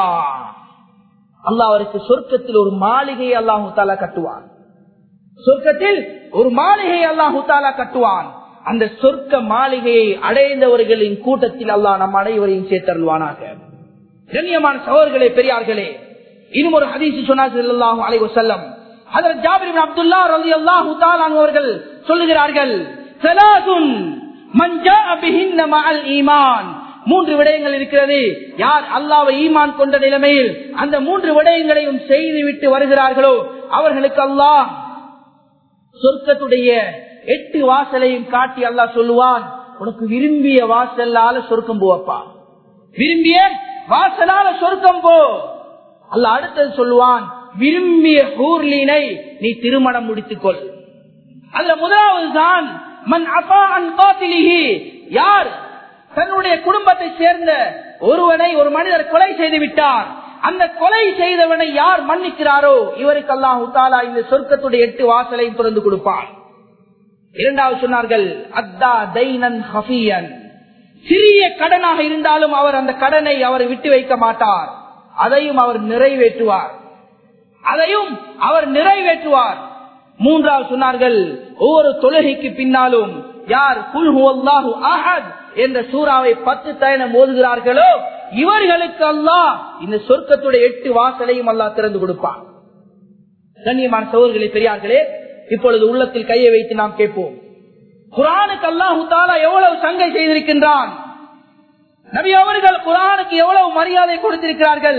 அல்லாஹ் அவருக்கு சொர்க்கத்தில் ஒரு மாளிகை அல்லாஹு தாலா கட்டுவான் சொர்க்கத்தில் ஒரு மாளிகை அல்லாஹு தாலா கட்டுவான் அந்த சொர்க்க மாளிகையை அடைந்தவர்களின் கூட்டத்தில் அல்லாஹ் நம் அனைவரையும் சேர்த்தருள்வானாக கண்ணியமான சகோதரர்களே பெரியார்களே இன்னும் ஒரு ஹதீஸ் சொன்னார்கள் அலை வசல்லம் அதற்கு ஜாபிர் அப்துல்லா ரலி அல்லாஹு அவர்கள் சொல்லுகிறார்கள் "சலாசுன் மன் ஜாஅ பிஹின்ன மஅல் ஈமான்." மூன்று விடயங்கள் இருக்கிறது யார் அல்லாவை ஈமான் கொண்ட நிலைமையில் அந்த மூன்று விடயங்களையும் செய்துவிட்டு வருகிறார்களோ அவர்களுக்கு அல்லாஹ் சொர்க்கத்துடைய எட்டு வாசலையும் காட்டி அல்லாஹ் சொல்லுவான் உனக்கு விரும்பிய வாசலால சொர்க்கம் போவப்பா விரும்பிய வாசலால சொர்க்கம் போ அல்லாஹ் அடுத்தது சொல்லுவான் விரும்பிய ஹூர்லீனை நீ திருமணம் முடித்துக்கொள் அதுல முதலாவது தான் மன் அபா அன் காத்திலிஹி யார் தன்னுடைய குடும்பத்தை சேர்ந்த ஒருவனை ஒரு மனிதர் கொலை செய்து விட்டார் அந்த கொலை செய்தவனை யார் மன்னிக்கிறாரோ இவருக்கு அல்லாஹ் உத்தாலா இந்த சொர்க்கத்துடைய எட்டு வாசலையும் திறந்து கொடுப்பான் இரண்டாவது சொன்னார்கள் அத்தா தைனன் ஹஃபியன் சிறிய கடனாக இருந்தாலும் அவர் அந்த கடனை அவர் விட்டு வைக்க மாட்டார் அதையும் அவர் நிறைவேற்றுவார் அதையும் அவர் நிறைவேற்றுவார் மூன்றாவது சொன்னார்கள் ஒவ்வொரு தொழுகைக்கு பின்னாலும் யார் குல்ஹு அல்லாஹு அஹத் என்ற சூறாவை பத்து தயணம் ஓதுகிறார்களோ இவர்களுக்கு அல்லாஹ் இந்த சொர்க்கத்துடைய எட்டு வாசலையும் அல்லாஹ் திறந்து கொடுப்பான் கண்ணியமான சோர்களே பெரியார்களே இப்பொழுது உள்ளத்தில் கையை வைத்து நாம் கேட்போம் குரானுக்கு அல்லாஹு தாலா எவ்வளவு சங்கை செய்திருக்கின்றான் நபி அவர்கள் குரானுக்கு எவ்வளவு மரியாதை கொடுத்திருக்கிறார்கள்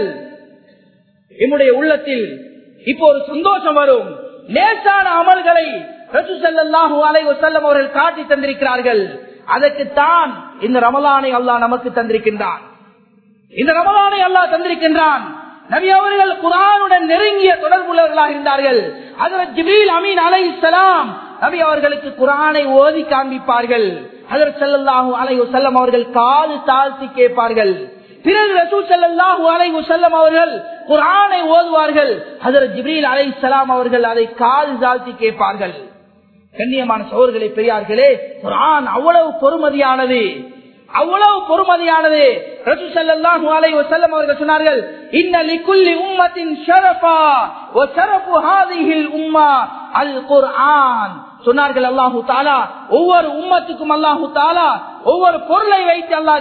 என்னுடைய உள்ளத்தில் இப்போ ஒரு சந்தோஷம் வரும் லேசான அமல்களை ரசூசல்லாஹு அலைஹி வஸல்லம் அவர்கள் காட்டி தந்திருக்கிறார்கள் அதற்குத்தான் இந்த ரமலானை அல்லாஹ் நமக்கு தந்திருக்கின்றான் இந்த ரமலானை அல்லாஹ் தந்திருக்கின்றான் நபி அவர்கள் குரானுடன் நெருங்கிய தொடர்புள்ளவர்களாக இருந்தார்கள் அதில் ஜிப்ரீல் அமீன் அலை சலாம் நபி அவர்களுக்கு குரானை ஓதி காண்பிப்பார்கள் அதற்கு செல்லல்லாஹு அலை செல்லம் அவர்கள் காது தாழ்த்தி கேட்பார்கள் பிறகு ரசூல் செல்லல்லாஹு அலை செல்லம் அவர்கள் குரானை ஓதுவார்கள் அதற்கு ஜிப்ரீல் அலை சலாம் அவர்கள் அதை காது தாழ்த்தி கேட்பார்கள் கண்ணியமான சோர்களே பெரியார்களே குரான் அவ்வளவு பொறுமதியானது அவ்வளவு பொறுமதியானது ரசூ ஸல்லல்லாஹு அலைஹி வஸல்லம் அவர்கள் சொன்னார்கள் இன்ன லிகுல்லி உம்மத்தின் ஷரஃபா வ ஷரஃபு ஹாதிஹில் உம்மா அல் குர்ஆன் சொன்னார்கள் அல்லாஹு தாலா ஒவ்வொரு உம்மத்துக்கும் அல்லாஹு தாலா ஒவ்வொரு பொருளை வைத்து அல்லாஹ்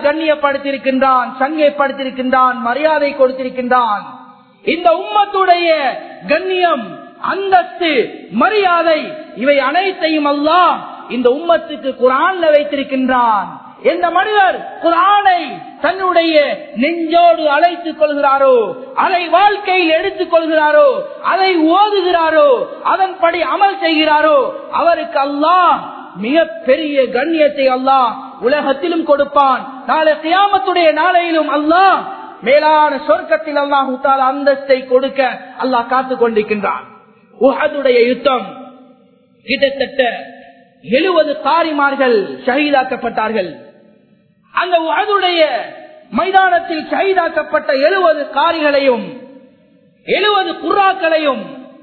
கண்ணியப்படுத்தியிருக்கின்றான் சங்கைப்படுத்தியிருக்கின்றான் மரியாதை கொடுத்திருக்கின்றான் இந்த உம்மத்துடைய கண்ணியம் அந்தஸ்து மரியாதை இவை அனைத்தையும் அல்லாஹ் இந்த உம்மத்துக்கு குரான்ல வைத்திருக்கின்றான் எந்த மனிதர் குரானை தன்னுடைய நெஞ்சோடு அழைத்துக் கொள்கிறாரோ அதை வாழ்க்கையில் எடுத்துக் கொள்கிறாரோ அதை ஓதுகிறாரோ அதன்படி அமல் செய்கிறாரோ அவருக்கு அல்லாஹ் மிக பெரிய கண்ணியத்தை அல்லாஹ் உலகத்திலும் கொடுப்பான் நாளை கியாமத்துடைய நாளையிலும் அல்லாஹ் மேலான சொர்க்கத்தில் அல்லாஹ் உத்தால அந்தஸ்தை கொடுக்க அல்லாஹ் காத்துக் கொண்டிருக்கின்றான் உஹதுடைய யுத்தம் கிட்டத்தட்ட எழுபது தாரிமார்கள் ஷஹீதாக்கப்பட்டார்கள் அந்த உஹதுடைய மைதானத்தில் ஷஹீதாக்கப்பட்ட எழுபது காரிகளையும் எழுபது குர்ராக்களையும்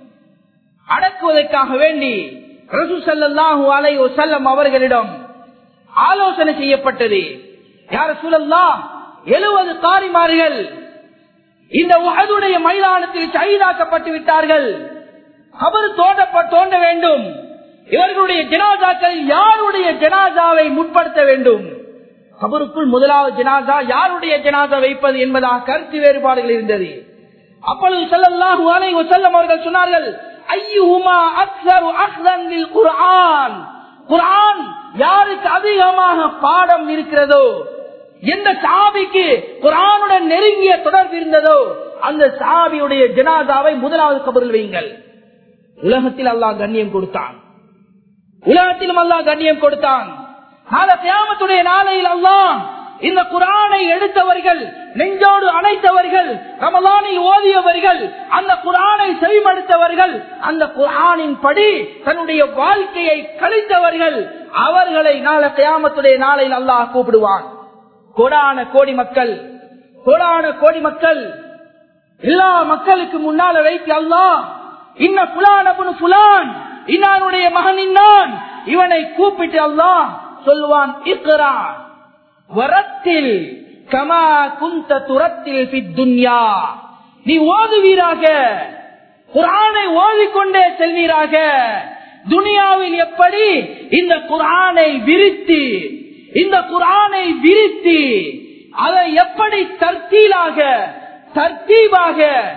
அடக்குவதற்காக வேண்டி ரசூசல்லாஹு அலை செல்லம் அவர்களிடம் ஆலோசனை செய்யப்பட்டது யார சூழல்லா எழுபது காரிமார்கள் இந்த உகதுடைய மைதானத்தில் ஷஹீதாக்கப்பட்டு விட்டார்கள் அவர் தோண்ட தோண்ட வேண்டும் இவர்களுடைய ஜனாதாக்கள் யாருடைய ஜனாதாவை முற்படுத்த வேண்டும் கபருக்குள் முதலாவது ஜனாதா யாருடைய ஜனாதா வைப்பது என்பதாக கருத்து வேறுபாடுகள் இருந்தது அப்பொழுது செல்லல்லாஹு அலை செல்லம் அவர்கள் சொன்னார்கள் ஐயுமா அக்ஸரு அஹ்தன் லில் குர்ஆன் குர்ஆன் யாருக்கு அதிகமாக பாடம் இருக்கிறதோ எந்த சாபிக்கு குரானுடன் நெருங்கிய தொடர்பு இருந்ததோ அந்த சாபியுடைய ஜனாதாவை முதலாவது கபரில் வையுங்கள் உலகத்தில் அல்லாஹ் கண்ணியம் கொடுத்தான் உலகத்திலும் அல்லாஹ் கண்ணியம் கொடுத்தான் நாளை தியாமத்துடைய நாளையில் அல்லாஹ் இந்த குரானை எடுத்தவர்கள் நெஞ்சோடு அணைத்தவர்கள் ரமலானில் ஓதியவர்கள் அந்த குரானை செவிமடுத்தவர்கள் அந்த குரானின் படி தன்னுடைய வாழ்க்கையை கழித்தவர்கள் அவர்களை நாளை தியாமத்துடைய நாளையில் அல்லாஹ் கூப்பிடுவான் கோடான கோடி மக்கள் கோடான கோடி மக்கள் எல்லா மக்களுக்கு முன்னால வைத்து அல்லாஹ் இன்ன புலான் அபுன் புலான் இன்னானுடைய மகன் இன்னான் இவனை கூப்பிட்டு அல்லாஹ் சொல்வான் இக்ரா வரத்தில் கமா குந்த துரத்தில் துன்யா நீ ஓதுவீராக குரானை ஓதிக்கொண்டே செல்வீராக துனியாவில் எப்படி இந்த குரானை விரித்து இந்த குரானை விரித்து அதை எப்படி தர்த்தீலாக தர்த்தீவாக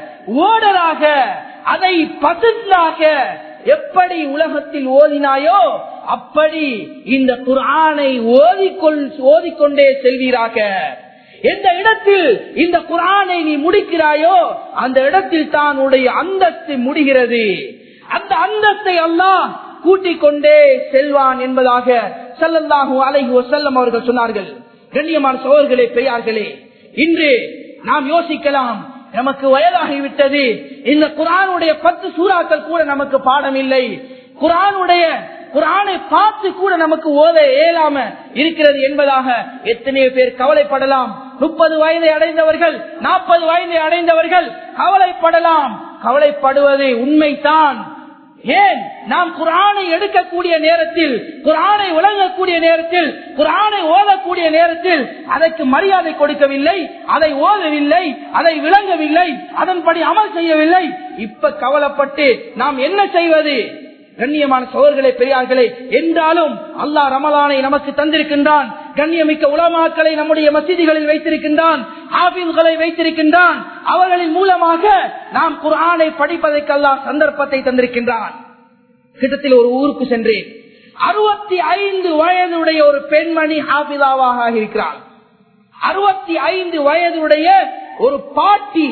ஓடலாக அதை பசுந்தாக எப்படி உலகத்தில் ஓதினாயோ அப்படி இந்த குரானை ஓதிக்கொள் ஓதிக்கொண்டே செல்வீராக எந்த இடத்தில் இந்த குரானை நீ முடிக்கிறாயோ அந்த இடத்தில் தான் உடைய அந்தஸ்து முடிகிறது அந்த அந்தஸ்தை எல்லாம் கூட்டிக் கொண்டே செல்வான் என்பதாக செல்லந்தாகும் அலைஹு செல்லம் அவர்கள் சொன்னார்கள் கண்ணியமான சோழர்களே பெரியார்களே இன்று நாம் யோசிக்கலாம் நமக்கு வயதாகிவிட்டது இந்த குரானுடைய பத்து சூறாக்கள் கூட நமக்கு பாடம் இல்லை குரானுடைய குரானை பார்த்து கூட நமக்கு ஓத இயலாம இருக்கிறது என்பதாக எத்தனையோ பேர் கவலைப்படலாம் முப்பது வயதை அடைந்தவர்கள் நாற்பது வயதை அடைந்தவர்கள் கவலைப்படலாம் கவலைப்படுவது உண்மைதான் ஏன் நாம் குரானை எடுக்கக்கூடிய நேரத்தில் குரானை விளங்கக்கூடிய நேரத்தில் குரானை ஓதக்கூடிய நேரத்தில் அதற்கு மரியாதை கொடுக்கவில்லை அதை ஓதவில்லை அதை விளங்கவில்லை அதன்படி அமல் செய்யவில்லை இப்ப கவலைப்பட்டு நாம் என்ன செய்வது கண்ணியமான சோழர்களே பெரியார்களே என்றாலும் அல்லாஹ் ரமலானை நமக்கு தந்திருக்கின்றான் கண்ணியமிக்க உலமாக்களை நம்முடைய மசீதிகளில் வைத்திருக்கின்றான் ஆபிம்களை வைத்திருக்கின்றான் அவர்களின் மூலமாக நாம் குரானை படிப்பதற்கெல்லாம் சந்தர்ப்பத்தை தந்திருக்கின்றான் கிட்டத்தில் ஒரு ஊருக்கு சென்றேன் அறுபத்தி ஐந்து வயதுடைய ஒரு பெண்மணி ஹாபிதாவாக இருக்கிறார் அறுபத்தி ஐந்து வயதுடைய ஒரு பாட்டி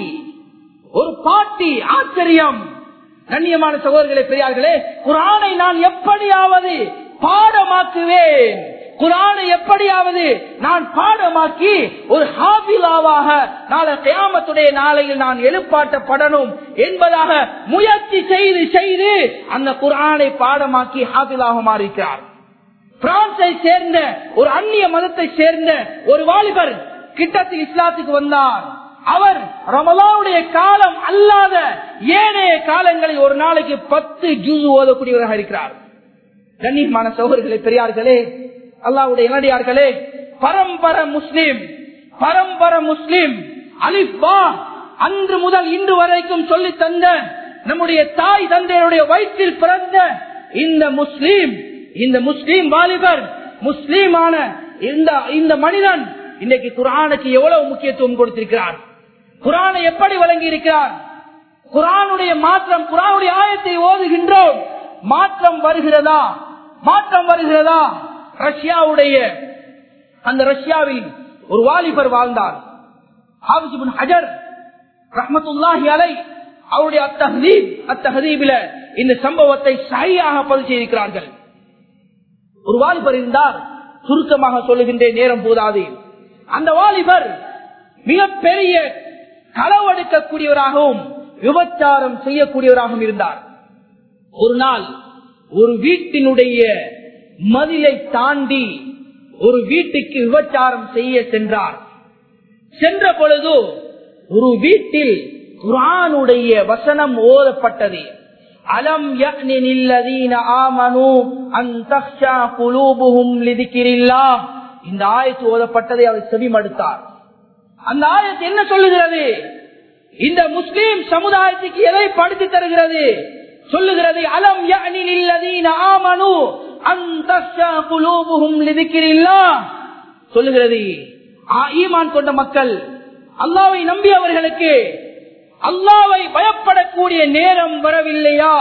ஒரு பாட்டி ஆச்சரியம் கண்ணியமான சகோதரர்களே பெரியார்களே குரானை நான் எப்படியாவது பாடமாக்குவேன் குரானை எப்படியாவது நான் பாடமாக்கி ஒரு ஹாபிலாவாக நாளை கியாமத்துடைய நாளையில் நான் எழுப்பாட்டப்படணும் என்பதாக முயற்சி செய்து செய்து அந்த குரானை பாடமாக்கி ஹாபிலாக மாறிக்கிறார் பிரான்சை சேர்ந்த ஒரு அந்நிய மதத்தை சேர்ந்த ஒரு வாலிபர் கிட்டத்தில் இஸ்லாத்துக்கு வந்தார் அவர் ரமலாவுடைய காலம் அல்லாத ஏனைய காலங்களில் ஒரு நாளைக்கு பத்து ஜூஸ் ஓதக்கூடியவராக இருக்கிறார் கண்ணியமான சோழர்களே பெரியார்களே அல்லாவுடைய இளடியார்களே பரம்பர முஸ்லிம் பரம்பர முஸ்லிம் அலிப்பா அன்று முதல் இன்று வரைக்கும் சொல்லி தந்த நம்முடைய தாய் தந்தையுடைய வயிற்றில் பிறந்த இந்த முஸ்லீம் இந்த முஸ்லீம் வாலிபர் முஸ்லீமான இந்த இந்த மனிதன் இன்னைக்கு குரானுக்கு எவ்வளவு முக்கியத்துவம் கொடுத்திருக்கிறார் குரானை எப்படி வழங்கி இருக்கிறார் குரானுடைய மாற்றம் குரானுடைய ஆயத்தை ஓதுகின்றோம் மாற்றம் வருகிறதா மாற்றம் வருகிறதா ரஷ்யாவுடைய அந்த ரஷ்யாவில் ஒரு வாலிபர் வாழ்ந்தார் ஹாஃபிஸ் இப்னு ஹஜர் ரஹ்மத்துல்லாஹி அலை அவருடைய அத்தஹதீப் அத்தஹதீபில இந்த சம்பவத்தை சரியாக பதிவு செய்திருக்கிறார்கள் ஒரு வாலிபர் இருந்தார் சுருக்கமாக சொல்லுகின்ற நேரம் போதாது அந்த வாலிபர் மிகப்பெரிய களவெடுக்கக்கூடியவராகவும் விபச்சாரம் செய்யக்கூடியவராகவும் இருந்தார் ஒரு நாள் ஒரு வீட்டினுடைய மதிலை தாண்டி ஒரு வீட்டுக்கு விபச்சாரம் செய்ய சென்றார் சென்ற பொழுது ஒரு வீட்டில் குரானுடைய வசனம் ஓதப்பட்டது அலம் யக்னில்லதீன ஆமனு அன் தக்ஷா குலூபுஹும் லிதிக்கிரில்லாஹ் இந்த ஆயத்து ஓதப்பட்டதை அவர் செவிமடுத்தார் அந்த ஆயத்து என்ன சொல்லுகிறது இந்த முஸ்லீம் சமுதாயத்துக்கு எதை படுத்தி தருகிறது சொல்லுகிறது அலம் யக்னில்லதீன ஆமனு அன் தக்ஷா குலூபுஹும் லிதிக்கிரில்லாஹ் சொல்லுகிறது ஆ- ஈமான் கொண்ட மக்கள் அல்லாவை நம்பியவர்களுக்கு அல்லாவை பயப்படக்கூடிய நேரம் வரவில்லையா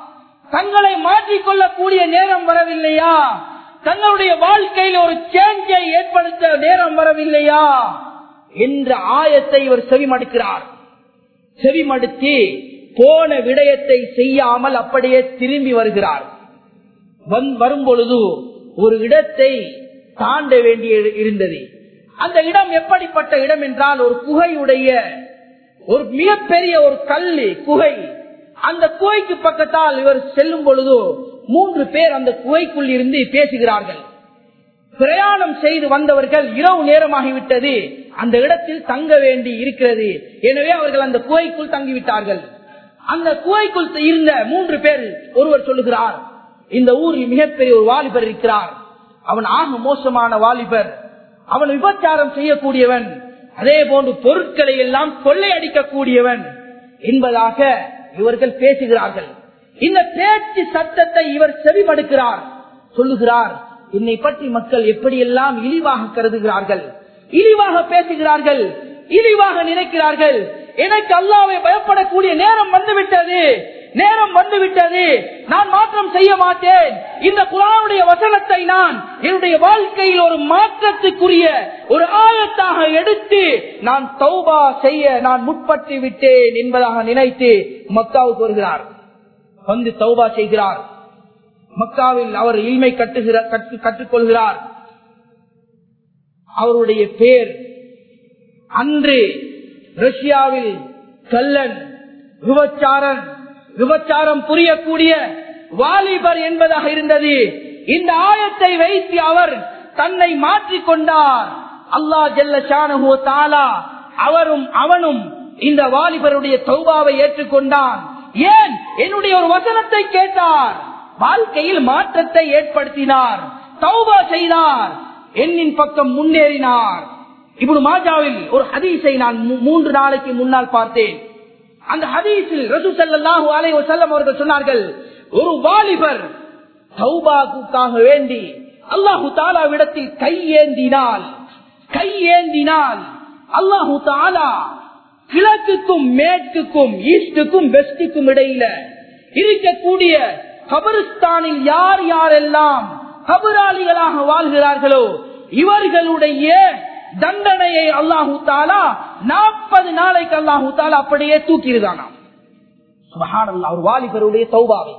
தங்களை மாற்றிக்கொள்ளக்கூடிய நேரம் வரவில்லையா தங்களுடைய வாழ்க்கையில் ஒரு சேஞ்சை ஏற்படுத்த நேரம் வரவில்லையா என்ற ஆயத்தை இவர் செவிமடுக்கிறார் செவிமடுத்தி போன விடயத்தை செய்யாமல் அப்படியே திரும்பி வருகிறார் வந்- வரும் பொழுது ஒரு இடத்தை தாண்ட வேண்டிய இருந்தது அந்த இடம் எப்படிப்பட்ட இடம் என்றால் ஒரு குகையுடைய ஒரு மிகப்பெரிய ஒரு கல்லு குகை அந்த குகைக்கு பக்கத்தால் இவர் செல்லும் பொழுது மூன்று பேர் அந்த குகைக்குள் இருந்து பேசுகிறார்கள் பிரயாணம் செய்து வந்தவர்கள் இரவு நேரமாகிவிட்டது அந்த இடத்தில் தங்க வேண்டி இருக்கிறது எனவே அவர்கள் அந்த குகைக்குள் தங்கிவிட்டார்கள் அந்த குகைக்குள் இருந்த மூன்று பேர் ஒருவர் சொல்லுகிறார் இந்த ஊரில் மிகப்பெரிய ஒரு வாலிபர் இருக்கிறார் அவன் ஆக மோசமான வாலிபர் அவன் விபச்சாரம் செய்யக்கூடியவன் அதே போன்று பொருட்களை எல்லாம் கொள்ளையடிக்கக்கூடியவன் என்பதாக இவர்கள் பேசுகிறார்கள் இந்த பேச்சு சத்தத்தை இவர் செவிமடுக்கிறார் சொல்லுகிறார் என்னை பற்றி மக்கள் எப்படியெல்லாம் இழிவாக கருதுகிறார்கள் இழிவாக பேசுகிறார்கள் இழிவாக நினைக்கிறார்கள் எனக்கு அல்லாவை பயப்படக்கூடிய நேரம் வந்துவிட்டது நேரம் வந்துவிட்டது நான் மாற்றம் செய்ய மாட்டேன் இந்த குரானுடைய வசனத்தை நான் என்னுடைய வாழ்க்கையில் ஒரு மாற்றத்துக்குரிய ஒரு ஆயத்தாக எடுத்து நான் தௌபா செய்ய நான் முற்பட்டு விட்டேன் என்பதாக நினைத்து மக்காவுக்கு வருகிறார் வந்து தௌபா செய்கிறார் மக்காவில் அவர் இல்மை கட்டுகிறார் கற்று- கற்றுக்கொள்கிறார் அவருடைய பேர் அன்று ரஷ்யாவில் கல்லன் விபச்சாரன் விபச்சாரம் புரியக்கூடிய வாலிபர் என்பதாக இருந்தது இந்த ஆயத்தை வைத்து அவர் தன்னை மாற்றிக் கொண்டார் அல்லாஹ் ஜல்ல ஷானஹு தாலா அவரும் அவனும் இந்த வாலிபருடைய தௌபாவை ஏற்றுக்கொண்டான் ஏன் என்னுடைய ஒரு வசனத்தை கேட்டார் வாழ்க்கையில் மாற்றத்தை ஏற்படுத்தினார் தௌபா செய்தார் என்னின் பக்கம் முன்னேறினார் இப்படி மாஜாவில் ஒரு ஹதீஸை நான் மூ- மூன்று நாளைக்கு முன்னால் பார்த்தேன் அந்த ஹதீஸில் ரசூ ஸல்லல்லாஹு அலைஹி வஸல்லம் அவர்கள் சொன்னார்கள் ஒரு வாலிபர் தௌபாவுக்காக வேண்டி அல்லாஹு தாலாவிடத்தில் கையேந்தினால் கையேந்தினால் அல்லாஹு தாலா கிழக்குக்கும் மேற்குக்கும் ஈஸ்டுக்கும் வெஸ்டுக்கும் இடையில இருக்கக்கூடிய கபரிஸ்தானில் யார் யாரெல்லாம் கபராளிகளாக வாழ்கிறார்களோ இவர்களுடைய தண்டனையை அல்லாஹு தாலா நாற்பது நாளைக்கு அல்லாஹு தாலா அப்படியே தூக்கிடுதானாம் சுபஹானல்லாஹ், ஒரு வாலிபருடைய தௌபாவை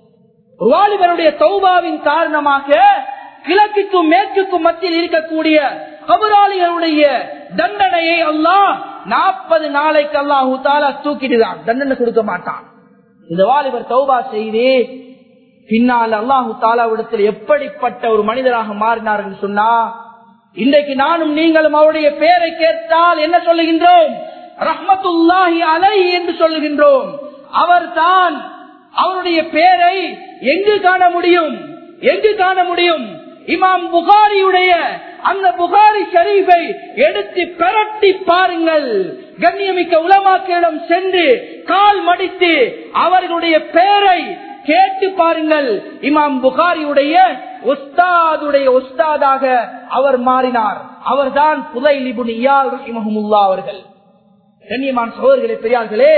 ஒரு வாலிபருடைய தௌபாவின் காரணமாக கிழக்குக்கும் மேற்குக்கும் மத்தியில் இருக்கக்கூடிய கபராளிகளுடைய தண்டனையை அல்லாஹ் நாற்பது நாளைக்கு அல்லாஹு தாலா தூக்கிடுதான் தண்டனை கொடுக்க மாட்டான் இந்த வாலிபர் தௌபா செய்து பின்னால் அல்லாஹு தாலாவிடத்தில் எப்படிப்பட்ட ஒரு மனிதராக மாறினார் என்று சொன்னா இன்றைக்கு நானும் நீங்களும் அவருடைய பெயரை கேட்டால் என்ன சொல்லுகின்றோம் ரஹ்மத்துல்லாஹி அலை என்று சொல்லுகின்றோம் அவர்தான் அவருடைய பெயரை எங்கு காண முடியும் எங்கு காண முடியும் இமாம் புகாரியுடைய அந்த புகாரி ஷரீஃபை எடுத்து பிரட்டி பாருங்கள் கண்ணியமிக்க உலமாக்களிடம் சென்று கால் மடித்து அவர்களுடைய பெயரை கேட்டு பாருங்கள் இமாம் புகாரியுடைய உஸ்தாதுடைய உஸ்தாதாக அவர் மாறினார் அவர்தான் புதைலிபுன் இயால் ரஹிமஹுமுல்லா அவர்கள் கண்ணியமான சகோதரர்களே பெரியார்களே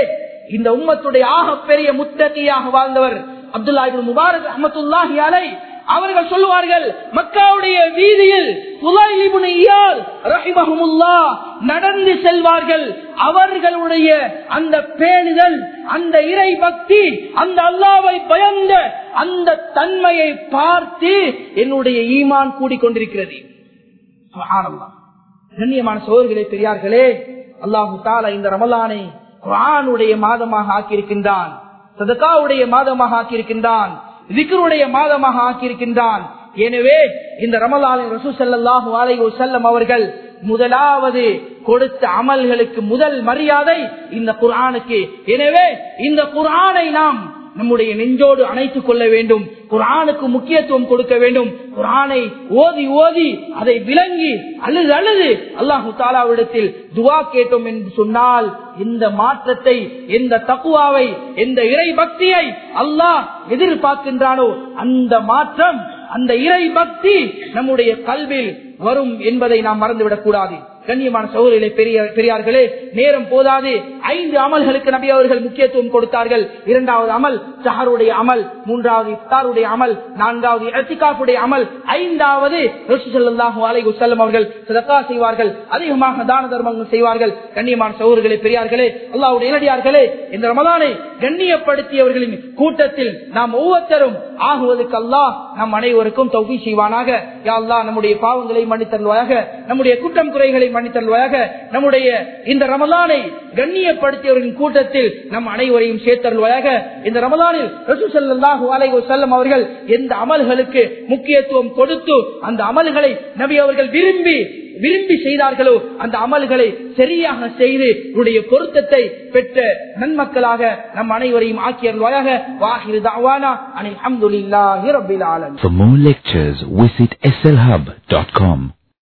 இந்த உம்மத்துடைய ஆகப்பெரிய முத்தகியாக வாழ்ந்தவர் அப்துல்லா இப்னு முபாரக் அஹமத்துல்லாஹி அலை அவர்கள் சொல்லுவார்கள் மக்காவுடைய வீதியில் புலாயில் இப்னு இயால் ரஹிமஹுமுல்லாஹ் நடந்து செல்வார்கள் அவர்களுடைய அந்த பேணுதல் அந்த இறை பக்தி அந்த அல்லாவை பயந்த அந்த தன்மையை பார்த்து என்னுடைய ஈமான் கூடிக்கொண்டிருக்கிறது சுப்ஹானல்லாஹ். கண்ணியமான சோர்களே பெரியார்களே அல்லாஹு தாலா இந்த ரமலானை குரானுடைய மாதமாக ஆக்கியிருக்கின்றான் சதகாவுடைய மாதமாக ஆக்கியிருக்கின்றான் விக்ருடைய மாதமாக ஆக்கியிருக்கின்றான் எனவே இந்த ரமலானின் ரசூ ஸல்லல்லாஹு அலைஹி வஸல்லம் அவர்கள் முதலாவது கொடுத்த அமல்களுக்கு முதல் மரியாதை இந்த குர்ஆனுக்கு எனவே இந்த குர்ஆனை நாம் நம்முடைய நெஞ்சோடு அணைத்துக் கொள்ள வேண்டும் குரானுக்கு முக்கியத்துவம் கொடுக்க வேண்டும் குரானை ஓதி ஓதி அதை விளங்கி அழுது அழுது அல்லாஹு தாலாவிடத்தில் துவா கேட்டோம் என்று சொன்னால் இந்த மாற்றத்தை எந்த தக்குவாவை எந்த இறை பக்தியை அல்லாஹ் எதிர்பார்க்கின்றானோ அந்த மாற்றம் அந்த இறை பக்தி நம்முடைய கல்வில் வரும் என்பதை நாம் மறந்துவிடக் கூடாது கண்ணியமான சகோதரிகளே பெரிய பெரியார்களே நேரம் போதாது ஐந்து அமல்களுக்கு நபி அவர்கள் முக்கியத்துவம் கொடுத்தார்கள் இரண்டாவது அமல் சஹருடைய அமல் மூன்றாவது இஃப்தாருடைய அமல் நான்காவது எத்திகாப்புடைய அமல் ஐந்தாவது ரசூலுல்லாஹி அலைஹி வஸல்லம் அவர்கள் சதகா செய்வார்கள் அதிகமாக தான தர்மங்கள் செய்வார்கள் கண்ணியமான சகோதரிகளே பெரியார்களே அல்லாஹ்வுடைய நேரடியார்களே இந்த ரமலானை கண்ணியப்படுத்தியவர்களின் கூட்டத்தில் நாம் ஒவ்வொருத்தரும் ஆகுவதற்கு அல்லாஹ் நம் அனைவருக்கும் தௌஃபீக் செய்வானாக யா அல்லாஹ் நம்முடைய பாவங்களை மன்னித்தருள்வாயாக நம்முடைய குற்றம் குறைகளை மன்னித்தருள்வாயாக நம்முடைய இந்த ரமலானை கண்ணியப்படுத்தியவர்களின் கூட்டத்தில் நம் அனைவரையும் சேர்த்தருள்வாயாக இந்த ரமலானில் ரசூ ஸல்லல்லாஹு அலைஹி வஸல்லம் அவர்கள் எந்த அமல்களுக்கு முக்கியத்துவம் கொடுத்து அந்த அமல்களை நபி அவர்கள் விரும்பி விரும்பி செய்தார்களோ அந்த அமல்களை சரியாக செய்து உடைய பொருத்தத்தை பெற்ற நன்மக்களாக நம் அனைவரையும் ஆக்கியருள்வாயாக வாஹிரு தாவானா அனில் அஹமதுல்லாஹி ரபில் ஆலமீன் For more lectures, visit slhub.com.